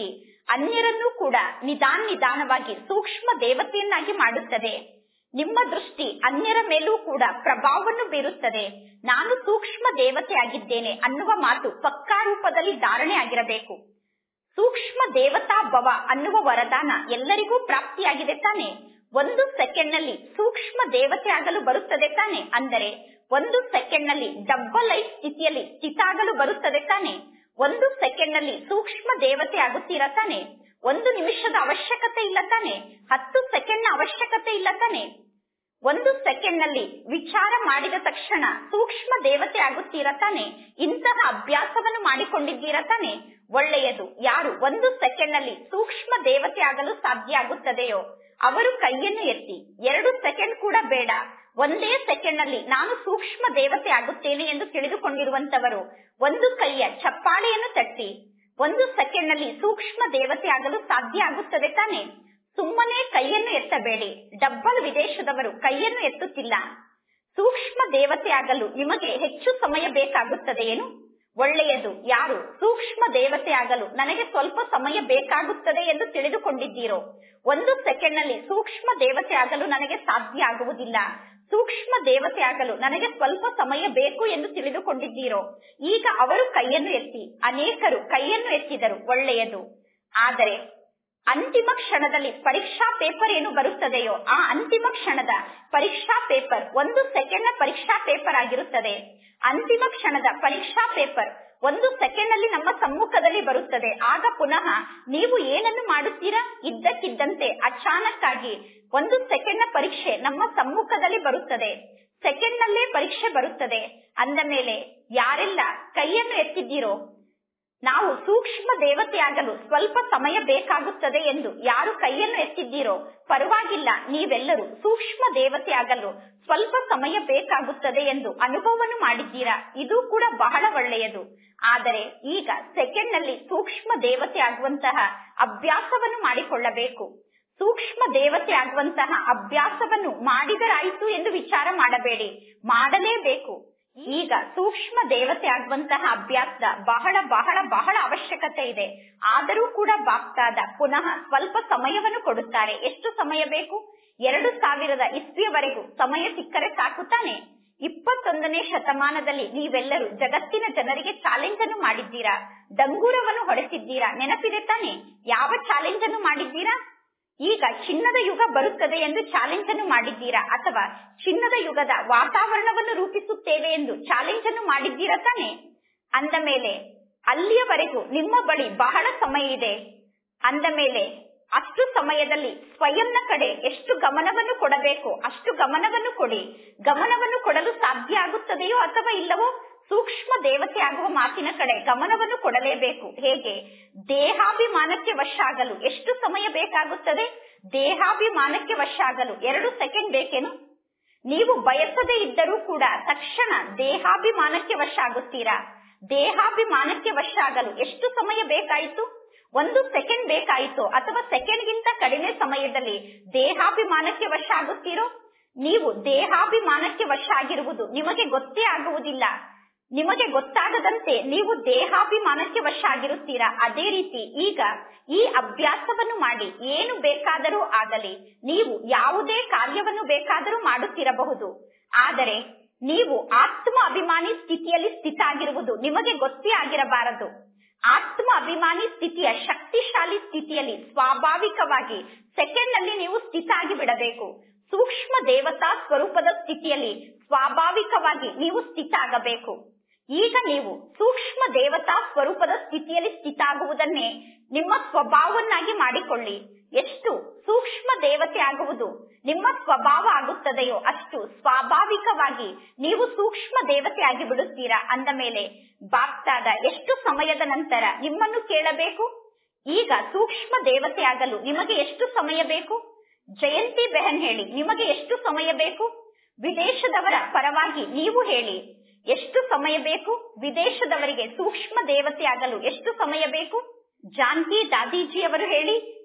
ಅನ್ಯರನ್ನು ಕೂಡ ನಿಧಾನ ನಿಧಾನವಾಗಿ ಸೂಕ್ಷ್ಮ ದೇವತೆಯನ್ನಾಗಿ ಮಾಡುತ್ತದೆ ನಿಮ್ಮ ದೃಷ್ಟಿ ಅನ್ಯರ ಮೇಲೂ ಕೂಡ ಪ್ರಭಾವವನ್ನು ಬೀರುತ್ತದೆ ನಾನು ಸೂಕ್ಷ್ಮ ದೇವತೆ ಆಗಿದ್ದೇನೆ ಅನ್ನುವ ಮಾತು ಪಕ್ಕಾ ರೂಪದಲ್ಲಿ ಧಾರಣೆ ಆಗಿರಬೇಕು ಸೂಕ್ಷ್ಮ ದೇವತಾ ಭವ ಅನ್ನುವ ವರದಾನ ಎಲ್ಲರಿಗೂ ಪ್ರಾಪ್ತಿಯಾಗಿದೆ ತಾನೆ ಒಂದು ಸೆಕೆಂಡ್ ನಲ್ಲಿ ಸೂಕ್ಷ್ಮ ದೇವತೆ ಆಗಲು ಬರುತ್ತದೆ ತಾನೆ ಅಂದರೆ ಒಂದು ಸೆಕೆಂಡ್ ನಲ್ಲಿ ಡಬ್ಬಲ್ ಐ ಸ್ಥಿತಿಯಲ್ಲಿ ಸ್ಥಿತಾಗಲು ಬರುತ್ತದೆ ತಾನೆ ಒಂದು ಸೆಕೆಂಡ್ ನಲ್ಲಿ ಸೂಕ್ಷ್ಮ ದೇವತೆ ಆಗುತ್ತೀರಾ ತಾನೆ ಒಂದು ನಿಮಿಷದ ಅವಶ್ಯಕತೆ ಇಲ್ಲ ತಾನೆ ಹತ್ತು ಸೆಕೆಂಡ್ ನ ಅವಶ್ಯಕತೆ ಇಲ್ಲ ತಾನೆ ಒಂದು ಸೆಕೆಂಡ್ ನಲ್ಲಿ ವಿಚಾರ ಮಾಡಿದ ತಕ್ಷಣ ಸೂಕ್ಷ್ಮ ದೇವತೆ ಆಗುತ್ತೀರಾ ತಾನೆ ಇಂತಹ ಅಭ್ಯಾಸವನ್ನು ಮಾಡಿಕೊಂಡಿದ್ದೀರಾ ತಾನೆ ಒಳ್ಳೆಯದು ಯಾರು ಒಂದು ಸೆಕೆಂಡ್ ನಲ್ಲಿ ಸೂಕ್ಷ್ಮ ದೇವತೆ ಆಗಲು ಸಾಧ್ಯ ಆಗುತ್ತದೆಯೋ ಅವರು ಕೈಯನ್ನು ಎತ್ತಿ ಎರಡು ಸೆಕೆಂಡ್ ಕೂಡ ಬೇಡ ಒಂದೇ ಸೆಕೆಂಡ್ ನಲ್ಲಿ ನಾನು ಸೂಕ್ಷ್ಮ ದೇವತೆ ಆಗುತ್ತೇನೆ ಎಂದು ತಿಳಿದುಕೊಂಡಿರುವಂತವರು ಒಂದು ಕೈಯ ಚಪ್ಪಾಳೆಯನ್ನು ತಟ್ಟಿ ಒಂದು ಸೆಕೆಂಡ್ ನಲ್ಲಿ ಸೂಕ್ಷ್ಮ ದೇವತೆ ಆಗಲು ಸಾಧ್ಯ ಆಗುತ್ತದೆ ತಾನೆ ಸುಮ್ಮನೆ ಕೈಯನ್ನು ಎತ್ತಬೇಡಿ ಡಬ್ಬಲ್ ವಿದೇಶದವರು ಕೈಯನ್ನು ಎತ್ತುತ್ತಿಲ್ಲ ಸೂಕ್ಷ್ಮ ದೇವತೆ ಆಗಲು ನಿಮಗೆ ಹೆಚ್ಚು ಸಮಯ ಬೇಕಾಗುತ್ತದೆ ಏನು ಒಳ್ಳೆಯದು ಯಾರು ಸೂಕ್ಷ್ಮ ದೇವತೆ ಆಗಲು ನನಗೆ ಸ್ವಲ್ಪ ಸಮಯ ಬೇಕಾಗುತ್ತದೆ ಎಂದು ತಿಳಿದುಕೊಂಡಿದ್ದೀರೋ ಒಂದು ಸೆಕೆಂಡ್ ನಲ್ಲಿ ಸೂಕ್ಷ್ಮ ದೇವತೆ ಆಗಲು ನನಗೆ ಸಾಧ್ಯ ಆಗುವುದಿಲ್ಲ ಸೂಕ್ಷ್ಮ ದೇವತೆ ಆಗಲು ನನಗೆ ಸ್ವಲ್ಪ ಸಮಯ ಬೇಕು ಎಂದು ತಿಳಿದುಕೊಂಡಿದ್ದೀರೋ ಈಗ ಅವರು ಕೈಯನ್ನು ಎತ್ತಿ ಅನೇಕರು ಕೈಯನ್ನು ಎತ್ತಿದರು ಒಳ್ಳೆಯದು ಆದರೆ ಅಂತಿಮ ಕ್ಷಣದಲ್ಲಿ ಪರೀಕ್ಷಾ ಪೇಪರ್ ಏನು ಬರುತ್ತದೆಯೋ ಆ ಅಂತಿಮ ಕ್ಷಣದ ಪರೀಕ್ಷಾ ಪೇಪರ್ ಒಂದು ಸೆಕೆಂಡ್ ನ ಪರೀಕ್ಷಾ ಪೇಪರ್ ಆಗಿರುತ್ತದೆ ಅಂತಿಮ ಕ್ಷಣದ ಪರೀಕ್ಷಾ ಪೇಪರ್ ಒಂದು ಸೆಕೆಂಡ್ ಅಲ್ಲಿ ನಮ್ಮ ಸಮ್ಮುಖದಲ್ಲಿ ಬರುತ್ತದೆ ಆಗ ಪುನಃ ನೀವು ಏನನ್ನು ಮಾಡುತ್ತೀರಾ ಇದ್ದಕ್ಕಿದ್ದಂತೆ ಅಚಾನಕ್ ಆಗಿ ಒಂದು ಸೆಕೆಂಡ್ ನ ಪರೀಕ್ಷೆ ನಮ್ಮ ಸಮ್ಮುಖದಲ್ಲಿ ಬರುತ್ತದೆ ಸೆಕೆಂಡ್ ನಲ್ಲೇ ಪರೀಕ್ಷೆ ಬರುತ್ತದೆ ಅಂದ ಮೇಲೆ ಯಾರೆಲ್ಲ ಕೈಯನ್ನು ಎತ್ತಿದ್ದೀರೋ ನಾವು ಸೂಕ್ಷ್ಮ ದೇವತೆಯಾಗಲು ಸ್ವಲ್ಪ ಸಮಯ ಬೇಕಾಗುತ್ತದೆ ಎಂದು ಯಾರು ಕೈಯನ್ನು ಎತ್ತಿದ್ದೀರೋ ಪರವಾಗಿಲ್ಲ ನೀವೆಲ್ಲರೂ ಸೂಕ್ಷ್ಮ ದೇವತೆಯಾಗಲು ಸ್ವಲ್ಪ ಸಮಯ ಬೇಕಾಗುತ್ತದೆ ಎಂದು ಅನುಭವವನ್ನು ಮಾಡಿದ್ದೀರಾ ಇದು ಕೂಡ ಬಹಳ ಒಳ್ಳೆಯದು ಆದರೆ ಈಗ ಸೆಕೆಂಡ್ ನಲ್ಲಿ ಸೂಕ್ಷ್ಮ ದೇವತೆ ಆಗುವಂತಹ ಅಭ್ಯಾಸವನ್ನು ಮಾಡಿಕೊಳ್ಳಬೇಕು ಸೂಕ್ಷ್ಮ ದೇವತೆ ಆಗುವಂತಹ ಅಭ್ಯಾಸವನ್ನು ಮಾಡಿದರಾಯಿತು ಎಂದು ವಿಚಾರ ಮಾಡಬೇಡಿ ಮಾಡಲೇಬೇಕು ಈಗ ಸೂಕ್ಷ್ಮ ದೇವತೆ ಆಗುವಂತಹ ಅಭ್ಯಾಸದ ಬಹಳ ಬಹಳ ಬಹಳ ಅವಶ್ಯಕತೆ ಇದೆ ಆದರೂ ಕೂಡ ಬಾಪ್ತಾದ ಪುನಃ ಸ್ವಲ್ಪ ಸಮಯವನ್ನು ಕೊಡುತ್ತಾರೆ ಎಷ್ಟು ಸಮಯ ಬೇಕು ಎರಡು ಸಾವಿರದ ಇಸ್ವಿಯವರೆಗೂ ಸಮಯ ಸಿಕ್ಕರೆ ಸಾಕು ತಾನೆ ಇಪ್ಪತ್ತೊಂದನೇ ಶತಮಾನದಲ್ಲಿ ನೀವೆಲ್ಲರೂ ಜಗತ್ತಿನ ಜನರಿಗೆ ಚಾಲೆಂಜ್ ಅನ್ನು ಮಾಡಿದ್ದೀರಾ ಡಂಗೂರವನ್ನು ಹೊಡೆಸಿದ್ದೀರಾ ನೆನಪಿದೆ ತಾನೆ ಯಾವ ಚಾಲೆಂಜ್ ಅನ್ನು ಮಾಡಿದ್ದೀರಾ ಈಗ ಚಿನ್ನದ ಯುಗ ಬರುತ್ತದೆ ಎಂದು ಚಾಲೆಂಜ್ ಅನ್ನು ಮಾಡಿದ್ದೀರಾ ಅಥವಾ ಚಿನ್ನದ ಯುಗದ ವಾತಾವರಣವನ್ನು ರೂಪಿಸುತ್ತೇವೆ ಎಂದು ಚಾಲೆಂಜ್ ಅನ್ನು ಮಾಡಿದ್ದೀರಾ ತಾನೆ ಅಂದ ಮೇಲೆ ಅಲ್ಲಿಯವರೆಗೂ ನಿಮ್ಮ ಬಳಿ ಬಹಳ ಸಮಯ ಇದೆ ಅಂದ ಮೇಲೆ ಅಷ್ಟು ಸಮಯದಲ್ಲಿ ಸ್ವಯಂನ ಕಡೆ ಎಷ್ಟು ಗಮನವನ್ನು ಕೊಡಬೇಕು ಅಷ್ಟು ಗಮನವನ್ನು ಕೊಡಿ ಗಮನವನ್ನು ಕೊಡಲು ಸಾಧ್ಯ ಆಗುತ್ತದೆಯೋ ಅಥವಾ ಇಲ್ಲವೋ ಸೂಕ್ಷ್ಮ ದೇವತೆ ಆಗುವ ಮಾತಿನ ಕಡೆ ಗಮನವನ್ನು ಕೊಡಲೇಬೇಕು ಹೇಗೆ ದೇಹಾಭಿಮಾನಕ್ಕೆ ವಶ ಆಗಲು ಎಷ್ಟು ಸಮಯ ಬೇಕಾಗುತ್ತದೆ ದೇಹಾಭಿಮಾನಕ್ಕೆ ವಶ ಆಗಲು ಎರಡು ಸೆಕೆಂಡ್ ಬೇಕೇನು ನೀವು ಬಯಸದೇ ಇದ್ದರೂ ಕೂಡ ತಕ್ಷಣ ದೇಹಾಭಿಮಾನಕ್ಕೆ ವಶ ಆಗುತ್ತೀರಾ ದೇಹಾಭಿಮಾನಕ್ಕೆ ವಶ ಆಗಲು ಎಷ್ಟು ಸಮಯ ಬೇಕಾಯಿತು ಒಂದು ಸೆಕೆಂಡ್ ಬೇಕಾಯಿತು ಅಥವಾ ಸೆಕೆಂಡ್ಗಿಂತ ಕಡಿಮೆ ಸಮಯದಲ್ಲಿ ದೇಹಾಭಿಮಾನಕ್ಕೆ ವಶ ಆಗುತ್ತೀರೋ ನೀವು ದೇಹಾಭಿಮಾನಕ್ಕೆ ವಶ ಆಗಿರುವುದು ನಿಮಗೆ ಗೊತ್ತೇ ಆಗುವುದಿಲ್ಲ ನಿಮಗೆ ಗೊತ್ತಾಗದಂತೆ ನೀವು ದೇಹಾಭಿಮಾನಕ್ಕೆ ವಶ ಆಗಿರುತ್ತೀರಾ ಅದೇ ರೀತಿ ಈಗ ಈ ಅಭ್ಯಾಸವನ್ನು ಮಾಡಿ ಏನು ಬೇಕಾದರೂ ಆಗಲಿ ನೀವು ಯಾವುದೇ ಕಾರ್ಯವನ್ನು ಬೇಕಾದರೂ ಮಾಡುತ್ತಿರಬಹುದು ಆದರೆ ನೀವು ಆತ್ಮ ಅಭಿಮಾನಿ ಸ್ಥಿತಿಯಲ್ಲಿ ಸ್ಥಿತ ಆಗಿರುವುದು ನಿಮಗೆ ಗೊತ್ತೇ ಆಗಿರಬಾರದು ಆತ್ಮ ಅಭಿಮಾನಿ ಸ್ಥಿತಿಯ ಶಕ್ತಿಶಾಲಿ ಸ್ಥಿತಿಯಲ್ಲಿ ಸ್ವಾಭಾವಿಕವಾಗಿ ಸೆಕೆಂಡ್ ನಲ್ಲಿ ನೀವು ಸ್ಥಿತ ಆಗಿ ಬಿಡಬೇಕು ಸೂಕ್ಷ್ಮ ದೇವತಾ ಸ್ವರೂಪದ ಸ್ಥಿತಿಯಲ್ಲಿ ಸ್ವಾಭಾವಿಕವಾಗಿ ನೀವು ಸ್ಥಿತ ಆಗಬೇಕು ಈಗ ನೀವು ಸೂಕ್ಷ್ಮ ದೇವತಾ ಸ್ವರೂಪದ ಸ್ಥಿತಿಯಲ್ಲಿ ಸ್ಥಿತ ಆಗುವುದನ್ನೇ ನಿಮ್ಮ ಸ್ವಭಾವವನ್ನಾಗಿ ಮಾಡಿಕೊಳ್ಳಿ ಎಷ್ಟು ಸೂಕ್ಷ್ಮ ದೇವತೆ ಆಗುವುದು ನಿಮ್ಮ ಸ್ವಭಾವ ಆಗುತ್ತದೆಯೋ ಅಷ್ಟು ಸ್ವಾಭಾವಿಕವಾಗಿ ನೀವು ಸೂಕ್ಷ್ಮ ದೇವತೆ ಆಗಿ ಬಿಡುತ್ತೀರಾ ಅಂದ ಮೇಲೆ ಬಾಪ್ತಾದ ಎಷ್ಟು ಸಮಯದ ನಂತರ ನಿಮ್ಮನ್ನು ಕೇಳಬೇಕು ಈಗ ಸೂಕ್ಷ್ಮ ದೇವತೆ ಆಗಲು ನಿಮಗೆ ಎಷ್ಟು ಸಮಯ ಬೇಕು ಜಯಂತಿ ಬೆಹನ್ ಹೇಳಿ ನಿಮಗೆ ಎಷ್ಟು ಸಮಯ ಬೇಕು ವಿದೇಶದವರ ಪರವಾಗಿ ನೀವು ಹೇಳಿ ಎಷ್ಟು ಸಮಯ ಬೇಕು ವಿದೇಶದವರಿಗೆ ಸೂಕ್ಷ್ಮ ದೇವತೆ ಆಗಲು ಎಷ್ಟು ಸಮಯ ಬೇಕು ಜಾನ್ಕಿ ದಾದೀಜಿಯವರು ಹೇಳಿ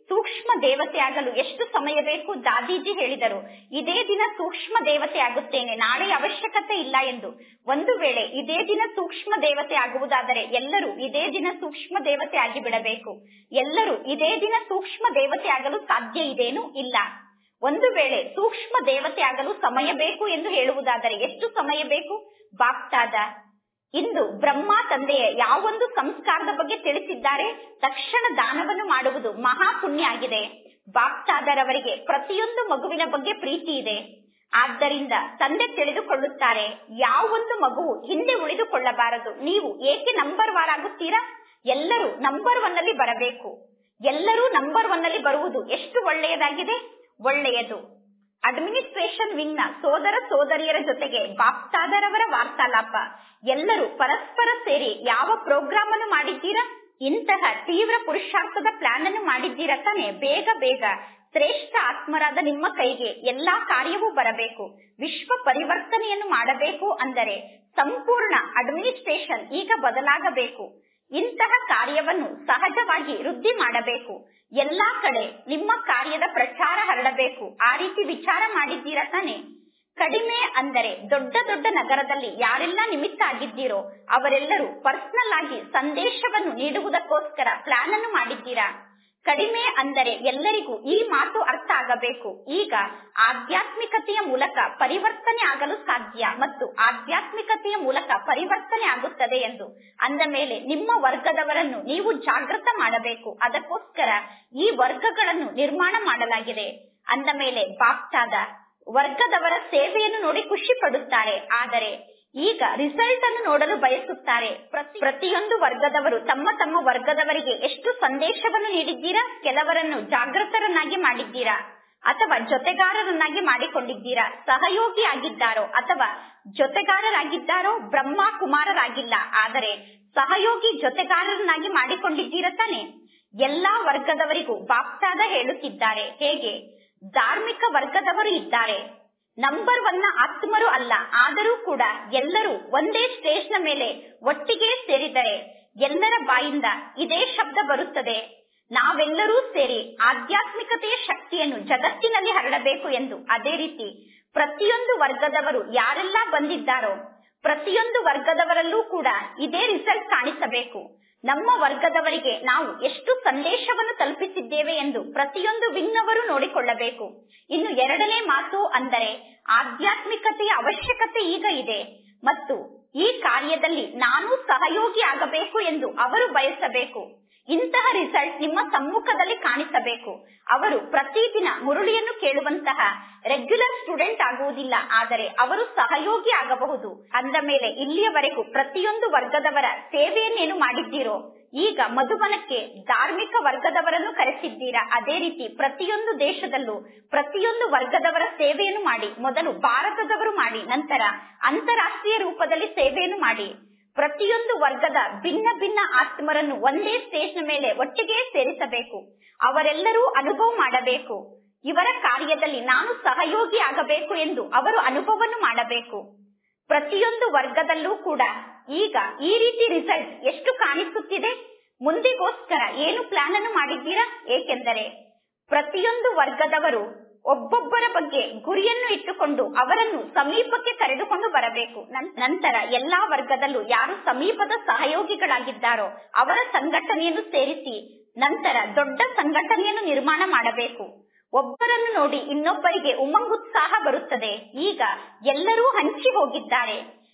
ಸೂಕ್ಷ್ಮ ದೇವತೆ ಆಗಲು ಎಷ್ಟು ಸಮಯ ಬೇಕು ದಾದೀಜಿ ಹೇಳಿದರು ಇದೇ ದಿನ ಸೂಕ್ಷ್ಮ ದೇವತೆ ಆಗುತ್ತೇನೆ ನಾಳೆ ಅವಶ್ಯಕತೆ ಇಲ್ಲ ಎಂದು ಒಂದು ವೇಳೆ ಇದೇ ದಿನ ಸೂಕ್ಷ್ಮ ದೇವತೆ ಆಗುವುದಾದರೆ ಎಲ್ಲರೂ ಇದೇ ದಿನ ಸೂಕ್ಷ್ಮ ದೇವತೆ ಆಗಿ ಬಿಡಬೇಕು ಎಲ್ಲರೂ ಇದೇ ದಿನ ಸೂಕ್ಷ್ಮ ದೇವತೆ ಆಗಲು ಸಾಧ್ಯ ಇದೇನು ಇಲ್ಲ ಒಂದು ವೇಳೆ ಸೂಕ್ಷ್ಮ ದೇವತೆ ಆಗಲು ಸಮಯ ಬೇಕು ಎಂದು ಹೇಳುವುದಾದರೆ ಎಷ್ಟು ಸಮಯ ಬೇಕು ಬಾಪ್ತಾದ ಇಂದು ಬ್ರಹ್ಮ ತಂದೆಯ ಯಾವೊಂದು ಸಂಸ್ಕಾರದ ಬಗ್ಗೆ ತಿಳಿಸಿದ್ದಾರೆ ತಕ್ಷಣ ದಾನವನ್ನು ಮಾಡುವುದು ಮಹಾ ಪುಣ್ಯ ಆಗಿದೆ ಬಾಪ್ತಾದರವರಿಗೆ ಪ್ರತಿಯೊಂದು ಮಗುವಿನ ಬಗ್ಗೆ ಪ್ರೀತಿ ಇದೆ ಆದ್ದರಿಂದ ತಂದೆ ತಿಳಿದುಕೊಳ್ಳುತ್ತಾರೆ ಯಾವೊಂದು ಮಗುವು ಹಿಂದೆ ಉಳಿದುಕೊಳ್ಳಬಾರದು ನೀವು ಏಕೆ ನಂಬರ್ ವಾರ್ ಆಗುತ್ತೀರಾ ಎಲ್ಲರೂ ನಂಬರ್ ಒನ್ ಅಲ್ಲಿ ಬರಬೇಕು ಎಲ್ಲರೂ ನಂಬರ್ ಒನ್ ಅಲ್ಲಿ ಬರುವುದು ಎಷ್ಟು ಒಳ್ಳೆಯದಾಗಿದೆ ಒಳ್ಳೆಯದು ಅಡ್ಮಿನಿಸ್ಟ್ರೇಷನ್ ವಿಂಗ್ ನ ಸೋದರ ಸೋದರಿಯರ ಜೊತೆಗೆ ಬಾಪ್ತಾದರವರ ವಾರ್ತಾಲಾಪ ಎಲ್ಲರೂ ಪರಸ್ಪರ ಸೇರಿ ಯಾವ ಪ್ರೋಗ್ರಾಮ್ ಅನ್ನು ಮಾಡಿದ್ದೀರಾ ಇಂತಹ ತೀವ್ರ ಪುರುಷಾರ್ಥದ ಪ್ಲಾನ್ ಅನ್ನು ಮಾಡಿದ್ದೀರಾ ತಾನೆ ಬೇಗ ಬೇಗ ಶ್ರೇಷ್ಠ ಆತ್ಮರಾದ ನಿಮ್ಮ ಕೈಗೆ ಎಲ್ಲಾ ಕಾರ್ಯವೂ ಬರಬೇಕು ವಿಶ್ವ ಪರಿವರ್ತನೆಯನ್ನು ಮಾಡಬೇಕು ಅಂದರೆ ಸಂಪೂರ್ಣ ಅಡ್ಮಿನಿಸ್ಟ್ರೇಷನ್ ಈಗ ಬದಲಾಗಬೇಕು ಇಂತಹ ಕಾರ್ಯವನ್ನು ಸಹಜವಾಗಿ ವೃದ್ಧಿ ಮಾಡಬೇಕು ಎಲ್ಲಾ ಕಡೆ ನಿಮ್ಮ ಕಾರ್ಯದ ಪ್ರಚಾರ ಹರಡಬೇಕು ಆ ರೀತಿ ವಿಚಾರ ಮಾಡಿದ್ದೀರಾ ತಾನೆ ಕಡಿಮೆ ಅಂದರೆ ದೊಡ್ಡ ದೊಡ್ಡ ನಗರದಲ್ಲಿ ಯಾರೆಲ್ಲ ನಿಮಿತ್ತ ಆಗಿದ್ದೀರೋ ಅವರೆಲ್ಲರೂ ಪರ್ಸನಲ್ ಆಗಿ ಸಂದೇಶವನ್ನು ನೀಡುವುದಕ್ಕೋಸ್ಕರ ಪ್ಲಾನ್ ಅನ್ನು ಮಾಡಿದ್ದೀರಾ ಕಡಿಮೆ ಅಂದರೆ ಎಲ್ಲರಿಗೂ ಈ ಮಾತು ಅರ್ಥ ಆಗಬೇಕು ಈಗ ಆಧ್ಯಾತ್ಮಿಕತೆಯ ಮೂಲಕ ಪರಿವರ್ತನೆ ಆಗಲು ಸಾಧ್ಯ ಮತ್ತು ಆಧ್ಯಾತ್ಮಿಕತೆಯ ಮೂಲಕ ಪರಿವರ್ತನೆ ಆಗುತ್ತದೆ ಎಂದು ಅಂದ ಮೇಲೆ ನಿಮ್ಮ ವರ್ಗದವರನ್ನು ನೀವು ಜಾಗೃತ ಮಾಡಬೇಕು ಅದಕ್ಕೋಸ್ಕರ ಈ ವರ್ಗಗಳನ್ನು ನಿರ್ಮಾಣ ಮಾಡಲಾಗಿದೆ ಅಂದ ಮೇಲೆ ಬಾಪ್ತಾದ ವರ್ಗದವರ ಸೇವೆಯನ್ನು ನೋಡಿ ಖುಷಿ ಪಡುತ್ತಾರೆ ಆದರೆ ಈಗ ರಿಸಲ್ಟ್ ಅನ್ನು ನೋಡಲು ಬಯಸುತ್ತಾರೆ ಪ್ರತಿಯೊಂದು ವರ್ಗದವರು ತಮ್ಮ ತಮ್ಮ ವರ್ಗದವರಿಗೆ ಎಷ್ಟು ಸಂದೇಶವನ್ನು ನೀಡಿದ್ದೀರಾ ಕೆಲವರನ್ನು ಜಾಗೃತರನ್ನಾಗಿ ಮಾಡಿದ್ದೀರಾ ಅಥವಾ ಜೊತೆಗಾರರನ್ನಾಗಿ ಮಾಡಿಕೊಂಡಿದ್ದೀರಾ ಸಹಯೋಗಿ ಆಗಿದ್ದಾರೋ ಅಥವಾ ಜೊತೆಗಾರರಾಗಿದ್ದಾರೋ ಬ್ರಹ್ಮ ಕುಮಾರರಾಗಿಲ್ಲ ಆದರೆ ಸಹಯೋಗಿ ಜೊತೆಗಾರರನ್ನಾಗಿ ಮಾಡಿಕೊಂಡಿದ್ದೀರಾ ತಾನೆ ಎಲ್ಲಾ ವರ್ಗದವರಿಗೂ ಬಾಪ್ತಾದ ಹೇಳುತ್ತಿದ್ದಾರೆ ಹೇಗೆ ಧಾರ್ಮಿಕ ವರ್ಗದವರು ಇದ್ದಾರೆ ನಂಬರ್ ಒನ್ನ ಆತ್ಮರು ಅಲ್ಲ ಆದರೂ ಕೂಡ ಎಲ್ಲರೂ ಒಂದೇ ಸ್ಟೇಜ್ ನ ಮೇಲೆ ಒಟ್ಟಿಗೆ ಸೇರಿದರೆ ಎಲ್ಲರ ಬಾಯಿಂದ ಇದೇ ಶಬ್ದ ಬರುತ್ತದೆ ನಾವೆಲ್ಲರೂ ಸೇರಿ ಆಧ್ಯಾತ್ಮಿಕತೆಯ ಶಕ್ತಿಯನ್ನು ಜಗತ್ತಿನಲ್ಲಿ ಹರಡಬೇಕು ಎಂದು ಅದೇ ರೀತಿ ಪ್ರತಿಯೊಂದು ವರ್ಗದವರು ಯಾರೆಲ್ಲ ಬಂದಿದ್ದಾರೋ ಪ್ರತಿಯೊಂದು ವರ್ಗದವರಲ್ಲೂ ಕೂಡ ಇದೇ ರಿಸಲ್ಟ್ ಕಾಣಿಸಬೇಕು ನಮ್ಮ ವರ್ಗದವರಿಗೆ ನಾವು ಎಷ್ಟು ಸಂದೇಶವನ್ನು ತಲುಪಿಸಿದ್ದೇವೆ ಎಂದು ಪ್ರತಿಯೊಂದು ವಿನ್ನವರು ನೋಡಿಕೊಳ್ಳಬೇಕು ಇನ್ನು ಎರಡನೇ ಮಾತು ಅಂದರೆ ಆಧ್ಯಾತ್ಮಿಕತೆಯ ಅವಶ್ಯಕತೆ ಈಗ ಇದೆ ಮತ್ತು ಈ ಕಾರ್ಯದಲ್ಲಿ ನಾನು ಸಹಯೋಗಿ ಆಗಬೇಕು ಎಂದು ಅವರು ಬಯಸಬೇಕು ಇಂತಹ ರಿಸಲ್ಟ್ ನಿಮ್ಮ ಸಮ್ಮುಖದಲ್ಲಿ ಕಾಣಿಸಬೇಕು ಅವರು ಪ್ರತಿದಿನ ಮುರುಳಿಯನ್ನು ಕೇಳುವಂತಹ ರೆಗ್ಯುಲರ್ ಸ್ಟೂಡೆಂಟ್ ಆಗುವುದಿಲ್ಲ ಆದರೆ ಅವರು ಸಹಯೋಗಿ ಆಗಬಹುದು ಅಂದ ಮೇಲೆ ಇಲ್ಲಿಯವರೆಗೂ ಪ್ರತಿಯೊಂದು ವರ್ಗದವರ ಸೇವೆಯನ್ನೇನು ಮಾಡಿದ್ದೀರೋ ಈಗ ಮಧುಬನಕ್ಕೆ ಧಾರ್ಮಿಕ ವರ್ಗದವರನ್ನು ಕರೆಸಿದ್ದೀರಾ ಅದೇ ರೀತಿ ಪ್ರತಿಯೊಂದು ದೇಶದಲ್ಲೂ ಪ್ರತಿಯೊಂದು ವರ್ಗದವರ ಸೇವೆಯನ್ನು ಮಾಡಿ ಮೊದಲು ಭಾರತದವರು ಮಾಡಿ ನಂತರ ಅಂತಾರಾಷ್ಟ್ರೀಯ ರೂಪದಲ್ಲಿ ಸೇವೆಯನ್ನು ಮಾಡಿ ಪ್ರತಿಯೊಂದು ವರ್ಗದ ಭಿನ್ನ ಭಿನ್ನ ಆತ್ಮರನ್ನು ಒಂದೇ ಸ್ಟೇಜ್ ನ ಮೇಲೆ ಒಟ್ಟಿಗೆ ಸೇರಿಸಬೇಕು ಅವರೆಲ್ಲರೂ ಅನುಭವ ಮಾಡಬೇಕು ಇವರ ಕಾರ್ಯದಲ್ಲಿ ನಾನು ಸಹಯೋಗಿ ಆಗಬೇಕು ಎಂದು ಅವರು ಅನುಭವವನ್ನು ಮಾಡಬೇಕು ಪ್ರತಿಯೊಂದು ವರ್ಗದಲ್ಲೂ ಕೂಡ ಈಗ ಈ ರೀತಿ ರಿಸಲ್ಟ್ ಎಷ್ಟು ಕಾಣಿಸುತ್ತಿದೆ ಮುಂದಿಗೋಸ್ಕರ ಏನು ಪ್ಲಾನ್ ಅನ್ನು ಮಾಡಿದ್ದೀರಾ ಏಕೆಂದರೆ ಪ್ರತಿಯೊಂದು ವರ್ಗದವರು ಒಬ್ಬೊಬ್ಬರ ಬಗ್ಗೆ ಗುರಿಯನ್ನು ಇಟ್ಟುಕೊಂಡು ಅವರನ್ನು ಸಮೀಪಕ್ಕೆ ಕರೆದುಕೊಂಡು ಬರಬೇಕು ನಂತರ ಎಲ್ಲಾ ವರ್ಗದಲ್ಲೂ ಯಾರು ಸಮೀಪದ ಸಹಯೋಗಿಗಳಾಗಿದ್ದಾರೋ ಅವರ ಸಂಘಟನೆಯನ್ನು ಸೇರಿಸಿ ನಂತರ ದೊಡ್ಡ ಸಂಘಟನೆಯನ್ನು ನಿರ್ಮಾಣ ಮಾಡಬೇಕು ಒಬ್ಬರನ್ನು ನೋಡಿ ಇನ್ನೊಬ್ಬರಿಗೆ ಉಮಂಗುತ್ಸಾಹ ಬರುತ್ತದೆ ಈಗ ಎಲ್ಲರೂ ಹಂಚಿ ಹೋಗಿದ್ದಾರೆ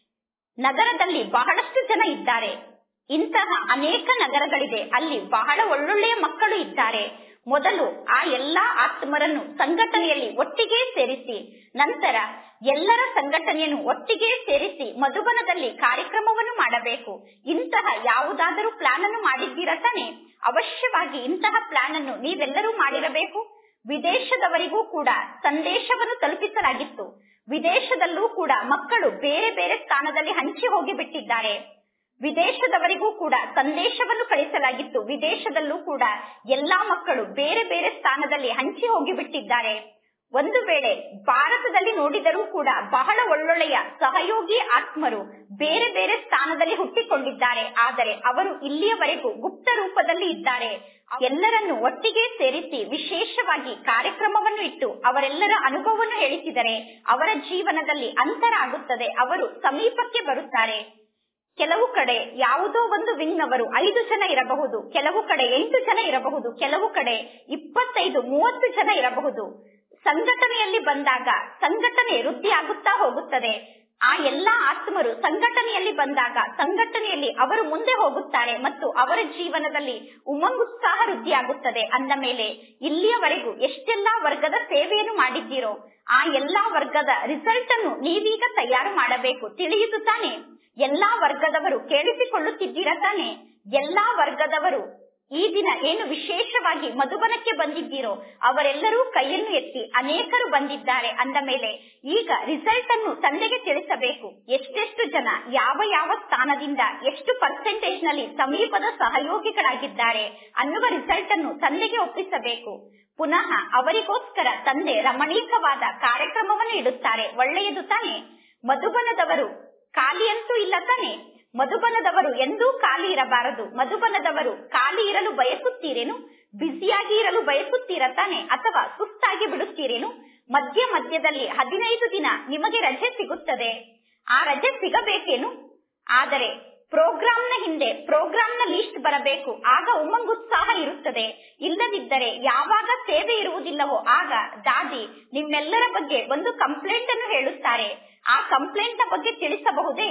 ನಗರದಲ್ಲಿ ಬಹಳಷ್ಟು ಜನ ಇದ್ದಾರೆ ಇಂತಹ ಅನೇಕ ನಗರಗಳಿದೆ ಅಲ್ಲಿ ಬಹಳ ಒಳ್ಳೊಳ್ಳೆಯ ಮಕ್ಕಳು ಇದ್ದಾರೆ ಮೊದಲು ಆ ಎಲ್ಲಾ ಆತ್ಮರನ್ನು ಸಂಘಟನೆಯಲ್ಲಿ ಒಟ್ಟಿಗೆ ಸೇರಿಸಿ ನಂತರ ಎಲ್ಲರ ಸಂಘಟನೆಯನ್ನು ಒಟ್ಟಿಗೆ ಸೇರಿಸಿ ಮಧುಬನದಲ್ಲಿ ಕಾರ್ಯಕ್ರಮವನ್ನು ಮಾಡಬೇಕು ಇಂತಹ ಯಾವುದಾದರೂ ಪ್ಲಾನ್ ಅನ್ನು ಮಾಡಿದ್ದೀರಾ ತಾನೆ ಅವಶ್ಯವಾಗಿ ಇಂತಹ ಪ್ಲಾನ್ ಅನ್ನು ನೀವೆಲ್ಲರೂ ಮಾಡಿರಬೇಕು ವಿದೇಶದವರಿಗೂ ಕೂಡ ಸಂದೇಶವನ್ನು ತಲುಪಿಸಲಾಗಿತ್ತು ವಿದೇಶದಲ್ಲೂ ಕೂಡ ಮಕ್ಕಳು ಬೇರೆ ಬೇರೆ ಸ್ಥಾನದಲ್ಲಿ ಹಂಚಿ ಹೋಗಿ ಬಿಟ್ಟಿದ್ದಾರೆ ವಿದೇಶದವರಿಗೂ ಕೂಡ ಸಂದೇಶವನ್ನು ಕಳಿಸಲಾಗಿತ್ತು ವಿದೇಶದಲ್ಲೂ ಕೂಡ ಎಲ್ಲಾ ಮಕ್ಕಳು ಬೇರೆ ಬೇರೆ ಸ್ಥಾನದಲ್ಲಿ ಹಂಚಿ ಹೋಗಿ ಬಿಟ್ಟಿದ್ದಾರೆ ಒಂದು ವೇಳೆ ಭಾರತದಲ್ಲಿ ನೋಡಿದರೂ ಕೂಡ ಬಹಳ ಒಳ್ಳೊಳ್ಳೆಯ ಸಹಯೋಗಿ ಆತ್ಮರು ಬೇರೆ ಬೇರೆ ಸ್ಥಾನದಲ್ಲಿ ಹುಟ್ಟಿಕೊಂಡಿದ್ದಾರೆ ಆದರೆ ಅವರು ಇಲ್ಲಿಯವರೆಗೂ ಗುಪ್ತ ರೂಪದಲ್ಲಿ ಇದ್ದಾರೆ ಎಲ್ಲರನ್ನು ಒಟ್ಟಿಗೆ ಸೇರಿಸಿ ವಿಶೇಷವಾಗಿ ಕಾರ್ಯಕ್ರಮವನ್ನು ಇಟ್ಟು ಅವರೆಲ್ಲರ ಅನುಭವವನ್ನು ಹೇಳಿಸಿದರೆ ಅವರ ಜೀವನದಲ್ಲಿ ಅಂತರ ಆಗುತ್ತದೆ ಅವರು ಸಮೀಪಕ್ಕೆ ಬರುತ್ತಾರೆ ಕೆಲವು ಕಡೆ ಯಾವುದೋ ಒಂದು ವಿಂಗ್ ನವರು ಐದು ಜನ ಇರಬಹುದು ಕೆಲವು ಕಡೆ ಎಂಟು ಜನ ಇರಬಹುದು ಕೆಲವು ಕಡೆ ಇಪ್ಪತ್ತೈದು ಮೂವತ್ತು ಜನ ಇರಬಹುದು ಸಂಘಟನೆಯಲ್ಲಿ ಬಂದಾಗ ಸಂಘಟನೆ ವೃದ್ಧಿ ಆಗುತ್ತಾ ಹೋಗುತ್ತದೆ ಆ ಎಲ್ಲಾ ಆತ್ಮರು ಸಂಘಟನೆಯಲ್ಲಿ ಬಂದಾಗ ಸಂಘಟನೆಯಲ್ಲಿ ಅವರು ಮುಂದೆ ಹೋಗುತ್ತಾರೆ ಮತ್ತು ಅವರ ಜೀವನದಲ್ಲಿ ಉಮಂಗುತ್ಸಾಹ ವೃದ್ಧಿಯಾಗುತ್ತದೆ ಅಂದ ಮೇಲೆ ಇಲ್ಲಿಯವರೆಗೂ ಎಷ್ಟೆಲ್ಲಾ ವರ್ಗದ ಸೇವೆಯನ್ನು ಮಾಡಿದ್ದೀರೋ ಆ ಎಲ್ಲಾ ವರ್ಗದ ರಿಸಲ್ಟ್ ಅನ್ನು ನೀವೀಗ ತಯಾರು ಮಾಡಬೇಕು ತಿಳಿಯಿತು ತಾನೆ ಎಲ್ಲಾ ವರ್ಗದವರು ಕೇಳಿಸಿಕೊಳ್ಳುತ್ತಿದ್ದೀರಾ ತಾನೆ ಎಲ್ಲಾ ವರ್ಗದವರು ಈ ದಿನ ಏನು ವಿಶೇಷವಾಗಿ ಮಧುಬನಕ್ಕೆ ಬಂದಿದ್ದೀರೋ ಅವರೆಲ್ಲರೂ ಕೈಯನ್ನು ಎತ್ತಿ ಅನೇಕರು ಬಂದಿದ್ದಾರೆ ಅಂದ ಮೇಲೆ ಈಗ ರಿಸಲ್ಟ್ ಅನ್ನು ತಂದೆಗೆ ತಿಳಿಸಬೇಕು ಎಷ್ಟೆಷ್ಟು ಜನ ಯಾವ ಯಾವ ಸ್ಥಾನದಿಂದ ಎಷ್ಟು ಪರ್ಸೆಂಟೇಜ್ ನಲ್ಲಿ ಸಮೀಪದ ಸಹಯೋಗಿಗಳಾಗಿದ್ದಾರೆ ಅನ್ನುವ ರಿಸಲ್ಟ್ ಅನ್ನು ತಂದೆಗೆ ಒಪ್ಪಿಸಬೇಕು ಪುನಃ ಅವರಿಗೋಸ್ಕರ ತಂದೆ ರಮಣೀಕವಾದ ಕಾರ್ಯಕ್ರಮವನ್ನು ಇಡುತ್ತಾರೆ ಒಳ್ಳೆಯದು ತಾನೆ ಮಧುಬನದವರು ಖಾಲಿ ಅಂತೂ ಇಲ್ಲ ತಾನೆ ಮಧುಬನದವರು ಎಂದೂ ಖಾಲಿ ಇರಬಾರದು ಮಧುಬನದವರು ಖಾಲಿ ಇರಲು ಬಯಸುತ್ತೀರೇನು ಬ್ಯುಸಿಯಾಗಿ ಇರಲು ಬಯಸುತ್ತೀರ ತಾನೆ ಅಥವಾ ಸುಸ್ತಾಗಿ ಬಿಡುತ್ತೀರೇನು ಮಧ್ಯ ಮಧ್ಯದಲ್ಲಿ ಹದಿನೈದು ದಿನ ನಿಮಗೆ ರಜೆ ಸಿಗುತ್ತದೆ ಆ ರಜೆ ಸಿಗಬೇಕೇನು ಆದರೆ ಪ್ರೋಗ್ರಾಂನ ಹಿಂದೆ ಪ್ರೋಗ್ರಾಂನ ಲಿಸ್ಟ್ ಬರಬೇಕು ಆಗ ಉಮಂಗುತ್ಸಾಹ ಇರುತ್ತದೆ ಇಲ್ಲದಿದ್ದರೆ ಯಾವಾಗ ಸೇವೆ ಇರುವುದಿಲ್ಲವೋ ಆಗ ದಾದಿ ನಿಮ್ಮೆಲ್ಲರ ಬಗ್ಗೆ ಒಂದು ಕಂಪ್ಲೇಂಟ್ ಅನ್ನು ಹೇಳುತ್ತಾರೆ ಆ ಕಂಪ್ಲೇಂಟ್ ನ ಬಗ್ಗೆ ತಿಳಿಸಬಹುದೇ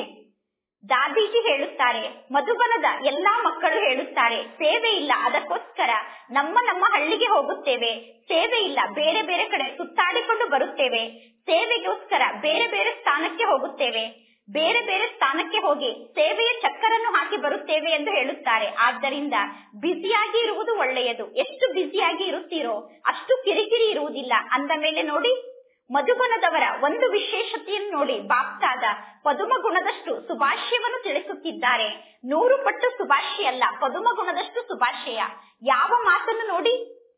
ದಾದೀಜಿ ಹೇಳುತ್ತಾರೆ ಮಧುಬನದ ಎಲ್ಲಾ ಮಕ್ಕಳು ಹೇಳುತ್ತಾರೆ ಸೇವೆ ಇಲ್ಲ ಅದಕ್ಕೋಸ್ಕರ ನಮ್ಮ ನಮ್ಮ ಹಳ್ಳಿಗೆ ಹೋಗುತ್ತೇವೆ ಸೇವೆ ಇಲ್ಲ ಬೇರೆ ಬೇರೆ ಕಡೆ ಸುತ್ತಾಡಿಕೊಂಡು ಬರುತ್ತೇವೆ ಸೇವೆಗೋಸ್ಕರ ಬೇರೆ ಬೇರೆ ಸ್ಥಾನಕ್ಕೆ ಹೋಗುತ್ತೇವೆ ಬೇರೆ ಬೇರೆ ಸ್ಥಾನಕ್ಕೆ ಹೋಗಿ ಸೇವೆಯ ಚಕ್ಕರನ್ನು ಹಾಕಿ ಬರುತ್ತೇವೆ ಎಂದು ಹೇಳುತ್ತಾರೆ ಆದ್ದರಿಂದ ಬ್ಯುಸಿಯಾಗಿ ಇರುವುದು ಒಳ್ಳೆಯದು ಎಷ್ಟು ಬ್ಯುಸಿಯಾಗಿ ಇರುತ್ತೀರೋ ಅಷ್ಟು ಕಿರಿಕಿರಿ ಇರುವುದಿಲ್ಲ ಅಂದ ಮೇಲೆ ನೋಡಿ ಮಧುಗುಣದವರ ಒಂದು ವಿಶೇಷತೆಯನ್ನು ನೋಡಿ ಬಾಪ್ತಾದ ಪದುಮ ಗುಣದಷ್ಟು ಸುಭಾಷ್ಯವನ್ನು ತಿಳಿಸುತ್ತಿದ್ದಾರೆ ನೂರು ಪಟ್ಟು ಸುಭಾಷ್ಯ ಅಲ್ಲ ಪದುಮ ಗುಣದಷ್ಟು ಸುಭಾಷ್ಯ ಯಾವ ಮಾತನ್ನು ನೋಡಿ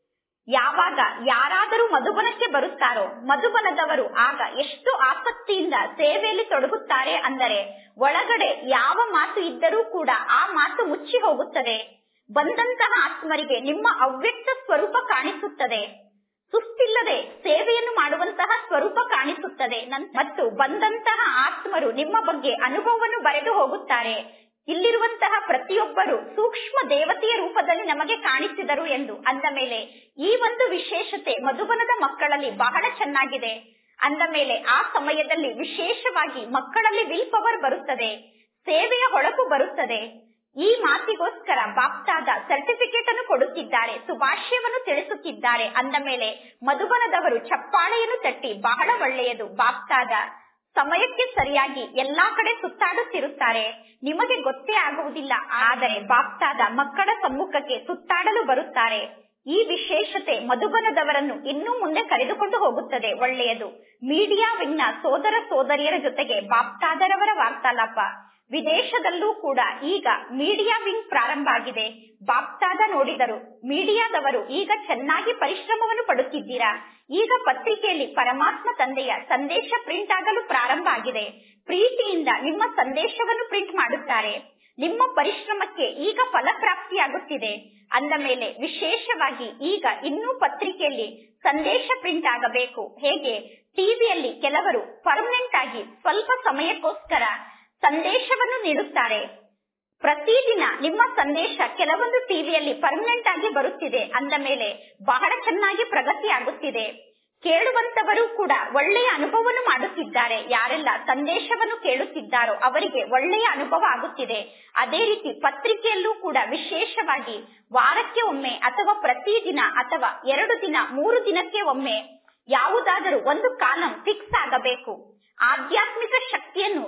ಯಾವಾಗ ಯಾರಾದರೂ ಮಧುಬನಕ್ಕೆ ಬರುತ್ತಾರೋ ಮಧುಬನದವರು ಆಗ ಎಷ್ಟು ಆಸಕ್ತಿಯಿಂದ ಸೇವೆಯಲ್ಲಿ ತೊಡಗುತ್ತಾರೆ ಅಂದರೆ ಒಳಗಡೆ ಯಾವ ಮಾತು ಇದ್ದರೂ ಕೂಡ ಆ ಮಾತು ಮುಚ್ಚಿ ಹೋಗುತ್ತದೆ ಬಂದಂತಹ ಆತ್ಮರಿಗೆ ನಿಮ್ಮ ಅವ್ಯಕ್ತ ಸ್ವರೂಪ ಕಾಣಿಸುತ್ತದೆ ಸುಸ್ತಿಲ್ಲದೆ ಸೇವೆಯನ್ನು ಮಾಡುವಂತಹ ಸ್ವರೂಪ ಕಾಣಿಸುತ್ತದೆ ಮತ್ತು ಬಂದಂತಹ ಆತ್ಮರು ನಿಮ್ಮ ಬಗ್ಗೆ ಅನುಭವವನ್ನು ಬರೆದು ಹೋಗುತ್ತಾರೆ ಇಲ್ಲಿರುವಂತಹ ಪ್ರತಿಯೊಬ್ಬರು ಸೂಕ್ಷ್ಮ ದೇವತೆಯ ರೂಪದಲ್ಲಿ ನಮಗೆ ಕಾಣಿಸಿದರು ಎಂದು ಅಂದ ಮೇಲೆ ಈ ಒಂದು ವಿಶೇಷತೆ ಮಧುಬನದ ಮಕ್ಕಳಲ್ಲಿ ಬಹಳ ಚೆನ್ನಾಗಿದೆ ಅಂದ ಮೇಲೆ ಆ ಸಮಯದಲ್ಲಿ ವಿಶೇಷವಾಗಿ ಮಕ್ಕಳಲ್ಲಿ ವಿಲ್ ಪವರ್ ಬರುತ್ತದೆ ಸೇವೆಯ ಹೊಳಪು ಬರುತ್ತದೆ ಈ ಮಾತಿಗೋಸ್ಕರ ಬಾಪ್ತಾದ ಸರ್ಟಿಫಿಕೇಟ್ ಅನ್ನು ಕೊಡುತ್ತಿದ್ದಾರೆ ಸುಭಾಷ್ಯವನ್ನು ತಿಳಿಸುತ್ತಿದ್ದಾರೆ ಅಂದ ಮೇಲೆ ಮಧುಬನದವರು ಚಪ್ಪಾಳೆಯನ್ನು ತಟ್ಟಿ ಬಹಳ ಒಳ್ಳೆಯದು ಬಾಪ್ತಾದ ಸಮಯಕ್ಕೆ ಸರಿಯಾಗಿ ಎಲ್ಲಾ ಕಡೆ ಸುತ್ತಾಡುತ್ತಿರುತ್ತಾರೆ ನಿಮಗೆ ಗೊತ್ತೇ ಆಗುವುದಿಲ್ಲ ಆದರೆ ಬಾಪ್ತಾದ ಮಕ್ಕಳ ಸಮ್ಮುಖಕ್ಕೆ ಸುತ್ತಾಡಲು ಬರುತ್ತಾರೆ ಈ ವಿಶೇಷತೆ ಮಧುಬನದವರನ್ನು ಇನ್ನೂ ಮುಂದೆ ಕರೆದುಕೊಂಡು ಹೋಗುತ್ತದೆ ಒಳ್ಳೆಯದು ಮೀಡಿಯಾ ವಿಂಗ್ನ ಸೋದರ ಸೋದರಿಯರ ಜೊತೆಗೆ ಬಾಪ್ತಾದರವರ ವಾರ್ತಾಲಾಪ ವಿದೇಶದಲ್ಲೂ ಕೂಡ ಈಗ ಮೀಡಿಯಾ ವಿಂಗ್ ಪ್ರಾರಂಭ ಆಗಿದೆ ಬಾಪ್ತಾದ ನೋಡಿದರು ಮೀಡಿಯಾದವರು ಈಗ ಚೆನ್ನಾಗಿ ಪರಿಶ್ರಮವನ್ನು ಪಡುತ್ತಿದ್ದೀರಾ ಈಗ ಪತ್ರಿಕೆಯಲ್ಲಿ ಪರಮಾತ್ಮ ತಂದೆಯ ಸಂದೇಶ ಪ್ರಿಂಟ್ ಆಗಲು ಪ್ರಾರಂಭ ಆಗಿದೆ ಪ್ರೀತಿಯಿಂದ ನಿಮ್ಮ ಸಂದೇಶವನ್ನು ಪ್ರಿಂಟ್ ಮಾಡುತ್ತಾರೆ ನಿಮ್ಮ ಪರಿಶ್ರಮಕ್ಕೆ ಈಗ ಫಲಪ್ರಾಪ್ತಿಯಾಗುತ್ತಿದೆ ಅಂದ ಮೇಲೆ ವಿಶೇಷವಾಗಿ ಈಗ ಇನ್ನೂ ಪತ್ರಿಕೆಯಲ್ಲಿ ಸಂದೇಶ ಪ್ರಿಂಟ್ ಆಗಬೇಕು ಹೇಗೆ ಟಿವಿಯಲ್ಲಿ ಕೆಲವರು ಪರ್ಮನೆಂಟ್ ಆಗಿ ಸ್ವಲ್ಪ ಸಮಯಕ್ಕೋಸ್ಕರ ಸಂದೇಶವನ್ನು ನೀಡುತ್ತಾರೆ ಪ್ರತಿದಿನ ನಿಮ್ಮ ಸಂದೇಶ ಕೆಲವೊಂದು ಟಿವಿಯಲ್ಲಿ ಪರ್ಮನೆಂಟ್ ಆಗಿ ಬರುತ್ತಿದೆ ಅಂದ ಮೇಲೆ ಬಹಳ ಚೆನ್ನಾಗಿ ಪ್ರಗತಿ ಆಗುತ್ತಿದೆ ಕೇಳುವಂತವರು ಕೂಡ ಒಳ್ಳೆಯ ಅನುಭವವನ್ನು ಮಾಡುತ್ತಿದ್ದಾರೆ ಯಾರೆಲ್ಲ ಸಂದೇಶವನ್ನು ಕೇಳುತ್ತಿದ್ದಾರೋ ಅವರಿಗೆ ಒಳ್ಳೆಯ ಅನುಭವ ಆಗುತ್ತಿದೆ ಅದೇ ರೀತಿ ಪತ್ರಿಕೆಯಲ್ಲೂ ಕೂಡ ವಿಶೇಷವಾಗಿ ವಾರಕ್ಕೆ ಒಮ್ಮೆ ಅಥವಾ ಪ್ರತಿದಿನ ಅಥವಾ ಎರಡು ದಿನ ಮೂರು ದಿನಕ್ಕೆ ಒಮ್ಮೆ ಯಾವುದಾದರೂ ಒಂದು ಕಾಲಂ ಫಿಕ್ಸ್ ಆಗಬೇಕು ಆಧ್ಯಾತ್ಮಿಕ ಶಕ್ತಿಯನ್ನು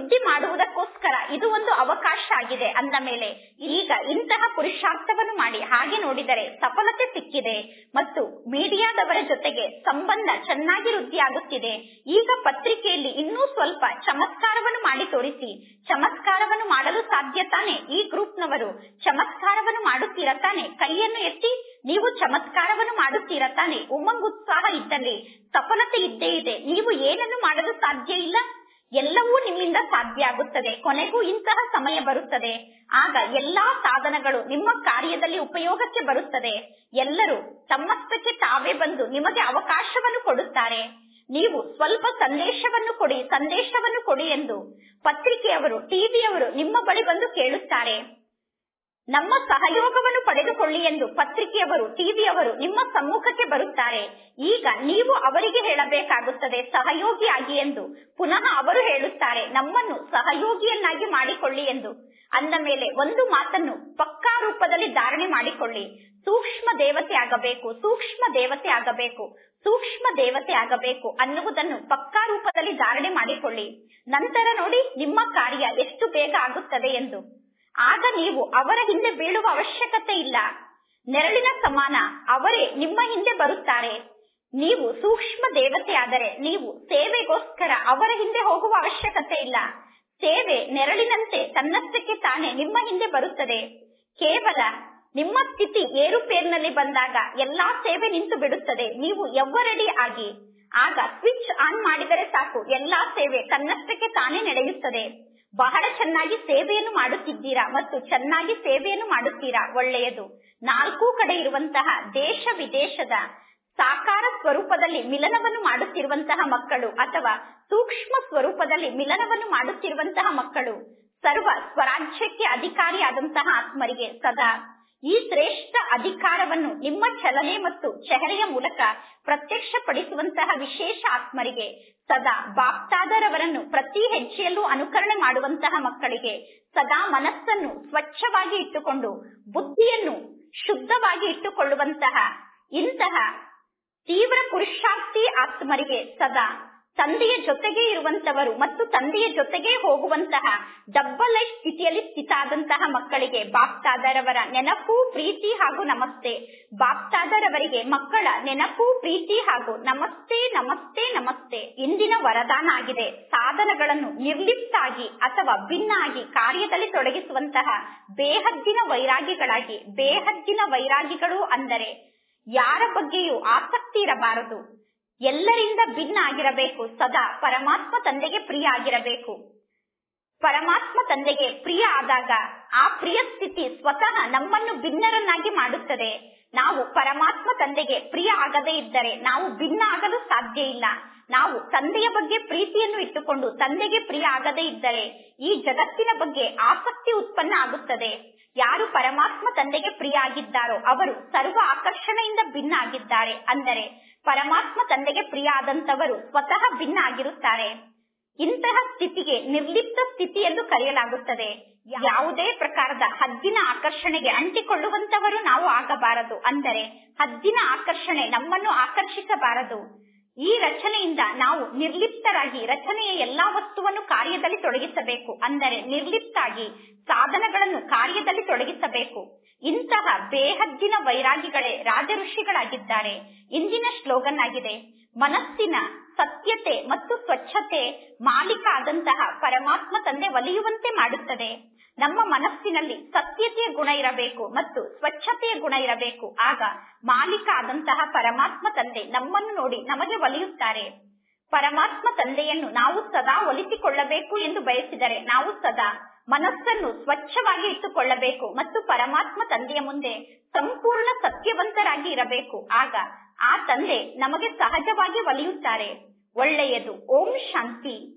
ವೃದ್ಧಿ ಮಾಡುವುದಕ್ಕೋಸ್ಕರ ಇದು ಒಂದು ಅವಕಾಶ ಆಗಿದೆ ಅಂದ ಮೇಲೆ ಈಗ ಇಂತಹ ಪುರುಷಾರ್ಥವನ್ನು ಮಾಡಿ ಹಾಗೆ ನೋಡಿದರೆ ಸಫಲತೆ ಸಿಕ್ಕಿದೆ ಮತ್ತು ಮೀಡಿಯಾದವರ ಜೊತೆಗೆ ಸಂಬಂಧ ಚೆನ್ನಾಗಿ ವೃದ್ಧಿಯಾಗುತ್ತಿದೆ ಈಗ ಪತ್ರಿಕೆಯಲ್ಲಿ ಇನ್ನೂ ಸ್ವಲ್ಪ ಚಮತ್ಕಾರವನ್ನು ಮಾಡಿ ತೋರಿಸಿ ಚಮತ್ಕಾರವನ್ನು ಮಾಡಲು ಸಾಧ್ಯ ತಾನೆ ಈ ಗ್ರೂಪ್ನವರು ಚಮತ್ಕಾರವನ್ನು ಮಾಡುತ್ತೀರ ತಾನೆ ಕೈಯನ್ನು ಎತ್ತಿ ನೀವು ಚಮತ್ಕಾರವನ್ನು ಮಾಡುತ್ತೀರ ತಾನೆ ಉಮಂಗ್ ಉತ್ಸಾಹ ಇದ್ದಲ್ಲಿ ಸಫಲತೆ ಇದ್ದೇ ಇದೆ ನೀವು ಏನನ್ನು ಮಾಡಲು ಸಾಧ್ಯ ಇಲ್ಲ ಎಲ್ಲವೂ ನಿಮ್ಮಿಂದ ಸಾಧ್ಯ ಆಗುತ್ತದೆ ಕೊನೆಗೂ ಇಂತಹ ಸಮಯ ಬರುತ್ತದೆ ಆಗ ಎಲ್ಲಾ ಸಾಧನಗಳು ನಿಮ್ಮ ಕಾರ್ಯದಲ್ಲಿ ಉಪಯೋಗಕ್ಕೆ ಬರುತ್ತದೆ ಎಲ್ಲರೂ ತಮ್ಮಷ್ಟಕ್ಕೆ ತಾವೇ ಬಂದು ನಿಮಗೆ ಅವಕಾಶವನ್ನು ಕೊಡುತ್ತಾರೆ ನೀವು ಸ್ವಲ್ಪ ಸಂದೇಶವನ್ನು ಕೊಡಿ ಸಂದೇಶವನ್ನು ಕೊಡಿ ಎಂದು ಪತ್ರಿಕೆಯವರು ಟಿವಿಯವರು ನಿಮ್ಮ ಬಳಿ ಬಂದು ಕೇಳುತ್ತಾರೆ ನಮ್ಮ ಸಹಯೋಗವನ್ನು ಪಡೆದುಕೊಳ್ಳಿ ಎಂದು ಪತ್ರಿಕೆಯವರು ಟಿವಿಯವರು ನಿಮ್ಮ ಸಮ್ಮುಖಕ್ಕೆ ಬರುತ್ತಾರೆ ಈಗ ನೀವು ಅವರಿಗೆ ಹೇಳಬೇಕಾಗುತ್ತದೆ ಸಹಯೋಗಿಯಾಗಿ ಎಂದು ಪುನಃ ಅವರು ಹೇಳುತ್ತಾರೆ ನಮ್ಮನ್ನು ಸಹಯೋಗಿಯನ್ನಾಗಿ ಮಾಡಿಕೊಳ್ಳಿ ಎಂದು ಅಂದ ಮೇಲೆ ಒಂದು ಮಾತನ್ನು ಪಕ್ಕಾ ರೂಪದಲ್ಲಿ ಧಾರಣೆ ಮಾಡಿಕೊಳ್ಳಿ ಸೂಕ್ಷ್ಮ ದೇವತೆ ಆಗಬೇಕು ಸೂಕ್ಷ್ಮ ದೇವತೆ ಆಗಬೇಕು ಸೂಕ್ಷ್ಮ ದೇವತೆ ಆಗಬೇಕು ಅನ್ನುವುದನ್ನು ಪಕ್ಕಾ ರೂಪದಲ್ಲಿ ಧಾರಣೆ ಮಾಡಿಕೊಳ್ಳಿ ನಂತರ ನೋಡಿ ನಿಮ್ಮ ಕಾರ್ಯ ಎಷ್ಟು ಬೇಗ ಆಗುತ್ತದೆ ಎಂದು ಆಗ ನೀವು ಅವರ ಹಿಂದೆ ಬೀಳುವ ಅವಶ್ಯಕತೆ ಇಲ್ಲ ನೆರಳಿನ ಸಮಾನ ಅವರೇ ನಿಮ್ಮ ಹಿಂದೆ ಬರುತ್ತಾರೆ ನೀವು ಸೂಕ್ಷ್ಮ ದೇವತೆ ಆದರೆ ನೀವು ಸೇವೆಗೋಸ್ಕರ ಅವರ ಹಿಂದೆ ಹೋಗುವ ಅವಶ್ಯಕತೆ ಇಲ್ಲ ಸೇವೆ ನೆರಳಿನಂತೆ ತನ್ನಷ್ಟಕ್ಕೆ ತಾನೇ ನಿಮ್ಮ ಹಿಂದೆ ಬರುತ್ತದೆ ಕೇವಲ ನಿಮ್ಮ ಸ್ಥಿತಿ ಏರುಪೇರಿನಲ್ಲಿ ಬಂದಾಗ ಎಲ್ಲಾ ಸೇವೆ ನಿಂತು ಬಿಡುತ್ತದೆ ನೀವು ಎವ್ವರಡಿ ಆಗಿ ಆಗ ಸ್ವಿಚ್ ಆನ್ ಮಾಡಿದರೆ ಸಾಕು ಎಲ್ಲಾ ಸೇವೆ ತನ್ನಷ್ಟಕ್ಕೆ ತಾನೇ ನಡೆಯುತ್ತದೆ ಬಹಳ ಚೆನ್ನಾಗಿ ಸೇವೆಯನ್ನು ಮಾಡುತ್ತಿದ್ದೀರಾ ಮತ್ತು ಚೆನ್ನಾಗಿ ಸೇವೆಯನ್ನು ಮಾಡುತ್ತೀರಾ ಒಳ್ಳೆಯದು ನಾಲ್ಕು ಕಡೆ ಇರುವಂತಹ ದೇಶ ವಿದೇಶದ ಸಾಕಾರ ಸ್ವರೂಪದಲ್ಲಿ ಮಿಲನವನ್ನು ಮಾಡುತ್ತಿರುವಂತಹ ಮಕ್ಕಳು ಅಥವಾ ಸೂಕ್ಷ್ಮ ಸ್ವರೂಪದಲ್ಲಿ ಮಿಲನವನ್ನು ಮಾಡುತ್ತಿರುವಂತಹ ಮಕ್ಕಳು ಸರ್ವ ಸ್ವರಾಜ್ಯಕ್ಕೆ ಅಧಿಕಾರಿಯಾದಂತಹ ಆತ್ಮರಿಗೆ ಸದಾ ಈ ಶ್ರೇಷ್ಠ ಅಧಿಕಾರವನ್ನು ನಿಮ್ಮ ಚಲನೆ ಮತ್ತು ಚೆಹರೆಯ ಮೂಲಕ ಪ್ರತ್ಯಕ್ಷಪಡಿಸುವಂತಹ ವಿಶೇಷ ಆತ್ಮರಿಗೆ ಸದಾ ಬಾಪ್ತಾದರವರನ್ನು ಪ್ರತಿ ಹೆಜ್ಜೆಯಲ್ಲೂ ಅನುಕರಣೆ ಮಾಡುವಂತಹ ಮಕ್ಕಳಿಗೆ ಸದಾ ಮನಸ್ಸನ್ನು ಸ್ವಚ್ಛವಾಗಿ ಇಟ್ಟುಕೊಂಡು ಬುದ್ಧಿಯನ್ನು ಶುದ್ಧವಾಗಿ ಇಟ್ಟುಕೊಳ್ಳುವಂತಹ ಇಂತಹ ತೀವ್ರ ಪುರುಷಾರ್ಥಿ ಆತ್ಮರಿಗೆ ಸದಾ ತಂದೆಯ ಜೊತೆಗೆ ಇರುವಂತವರು ಮತ್ತು ತಂದೆಯ ಜೊತೆಗೆ ಹೋಗುವಂತಹ ಡಬ್ಬಲ್ ಲೈಫ್ ಸ್ಥಿತಿಯಲ್ಲಿ ಸ್ಥಿತಾದಂತಹ ಮಕ್ಕಳಿಗೆ ಬಾಪ್ತಾದರವರ ನೆನಪು ಪ್ರೀತಿ ಹಾಗೂ ನಮಸ್ತೆ ಬಾಪ್ತಾದರವರಿಗೆ ಮಕ್ಕಳ ನೆನಪು ಪ್ರೀತಿ ಹಾಗೂ ನಮಸ್ತೆ ನಮಸ್ತೆ ನಮಸ್ತೆ ಇಂದಿನ ವರದಾನ ಆಗಿದೆ ಸಾಧನಗಳನ್ನು ನಿರ್ಲಿಪ್ತಾಗಿ ಅಥವಾ ಭಿನ್ನ ಆಗಿ ಕಾರ್ಯದಲ್ಲಿ ತೊಡಗಿಸುವಂತಹ ಬೇಹದ್ದಿನ ವೈರಾಗಿಗಳಾಗಿ ಬೇಹದ್ದಿನ ವೈರಾಗಿಗಳು ಅಂದರೆ ಯಾರ ಬಗ್ಗೆಯೂ ಆಸಕ್ತಿ ಇರಬಾರದು ಎಲ್ಲರಿಂದ ಭಿನ್ನ ಆಗಿರಬೇಕು ಸದಾ ಪರಮಾತ್ಮ ತಂದೆಗೆ ಪ್ರಿಯ ಆಗಿರಬೇಕು ಪರಮಾತ್ಮ ತಂದೆಗೆ ಪ್ರಿಯ ಆದಾಗ ಆ ಪ್ರಿಯ ಸ್ಥಿತಿ ಸ್ವತಃ ನಮ್ಮನ್ನು ಭಿನ್ನರನ್ನಾಗಿ ಮಾಡುತ್ತದೆ ನಾವು ಪರಮಾತ್ಮ ತಂದೆಗೆ ಪ್ರಿಯ ಆಗದೇ ಇದ್ದರೆ ನಾವು ಭಿನ್ನ ಆಗಲು ಸಾಧ್ಯ ಇಲ್ಲ ನಾವು ತಂದೆಯ ಬಗ್ಗೆ ಪ್ರೀತಿಯನ್ನು ಇಟ್ಟುಕೊಂಡು ತಂದೆಗೆ ಪ್ರಿಯ ಆಗದೇ ಇದ್ದರೆ ಈ ಜಗತ್ತಿನ ಬಗ್ಗೆ ಆಸಕ್ತಿ ಉತ್ಪನ್ನ ಆಗುತ್ತದೆ ಯಾರು ಪರಮಾತ್ಮ ತಂದೆಗೆ ಪ್ರಿಯ ಆಗಿದ್ದಾರೋ ಅವರು ಸರ್ವ ಆಕರ್ಷಣೆಯಿಂದ ಭಿನ್ನ ಆಗಿದ್ದಾರೆ ಅಂದರೆ ಪರಮಾತ್ಮ ತಂದೆಗೆ ಪ್ರಿಯ ಆದಂತವರು ಸ್ವತಃ ಭಿನ್ನ ಆಗಿರುತ್ತಾರೆ ಇಂತಹ ಸ್ಥಿತಿಗೆ ನಿರ್ಲಿಪ್ತ ಸ್ಥಿತಿ ಎಂದು ಕರೆಯಲಾಗುತ್ತದೆ ಯಾವುದೇ ಪ್ರಕಾರದ ಹದ್ದಿನ ಆಕರ್ಷಣೆಗೆ ಅಂಟಿಕೊಳ್ಳುವಂತವರು ನಾವು ಆಗಬಾರದು ಅಂದರೆ ಹದ್ದಿನ ಆಕರ್ಷಣೆ ನಮ್ಮನ್ನು ಆಕರ್ಷಿಸಬಾರದು ಈ ರಚನೆಯಿಂದ ನಾವು ನಿರ್ಲಿಪ್ತರಾಗಿ ರಚನೆಯ ಎಲ್ಲಾ ವಸ್ತುವನ್ನು ಕಾರ್ಯದಲ್ಲಿ ತೊಡಗಿಸಬೇಕು ಅಂದರೆ ನಿರ್ಲಿಪ್ತಾಗಿ ಸಾಧನಗಳನ್ನು ಕಾರ್ಯದಲ್ಲಿ ತೊಡಗಿಸಬೇಕು ಇಂತಹ ಬೇಹದ್ದಿನ ವೈರಾಗಿಗಳೇ ರಾಜ ಋಷಿಗಳಾಗಿದ್ದಾರೆ ಇಂದಿನ ಸ್ಲೋಗನ್ ಆಗಿದೆ ಮನಸ್ಸಿನ ಸತ್ಯತೆ ಮತ್ತು ಸ್ವಚ್ಛತೆ ಮಾಲೀಕ ಆದಂತಹ ಪರಮಾತ್ಮ ತಂದೆ ಒಲಿಯುವಂತೆ ಮಾಡುತ್ತದೆ ನಮ್ಮ ಮನಸ್ಸಿನಲ್ಲಿ ಸತ್ಯತೆಯ ಗುಣ ಇರಬೇಕು ಮತ್ತು ಸ್ವಚ್ಛತೆಯ ಗುಣ ಇರಬೇಕು ಆಗ ಮಾಲೀಕ ಆದಂತಹ ಪರಮಾತ್ಮ ತಂದೆ ನಮ್ಮನ್ನು ನೋಡಿ ನಮಗೆ ಒಲಿಯುತ್ತಾರೆ ಪರಮಾತ್ಮ ತಂದೆಯನ್ನು ನಾವು ಸದಾ ಒಲಿಸಿಕೊಳ್ಳಬೇಕು ಎಂದು ಬಯಸಿದರೆ ನಾವು ಸದಾ ಮನಸ್ಸನ್ನು ಸ್ವಚ್ಛವಾಗಿ ಇಟ್ಟುಕೊಳ್ಳಬೇಕು ಮತ್ತು ಪರಮಾತ್ಮ ತಂದೆಯ ಮುಂದೆ ಸಂಪೂರ್ಣ ಸತ್ಯವಂತರಾಗಿ ಇರಬೇಕು ಆಗ ಆ ತಂದೆ ನಮಗೆ ಸಹಜವಾಗಿ ಒಲಿಯುತ್ತಾರೆ ಒಳ್ಳೆಯದು ಓಂ ಶಾಂತಿ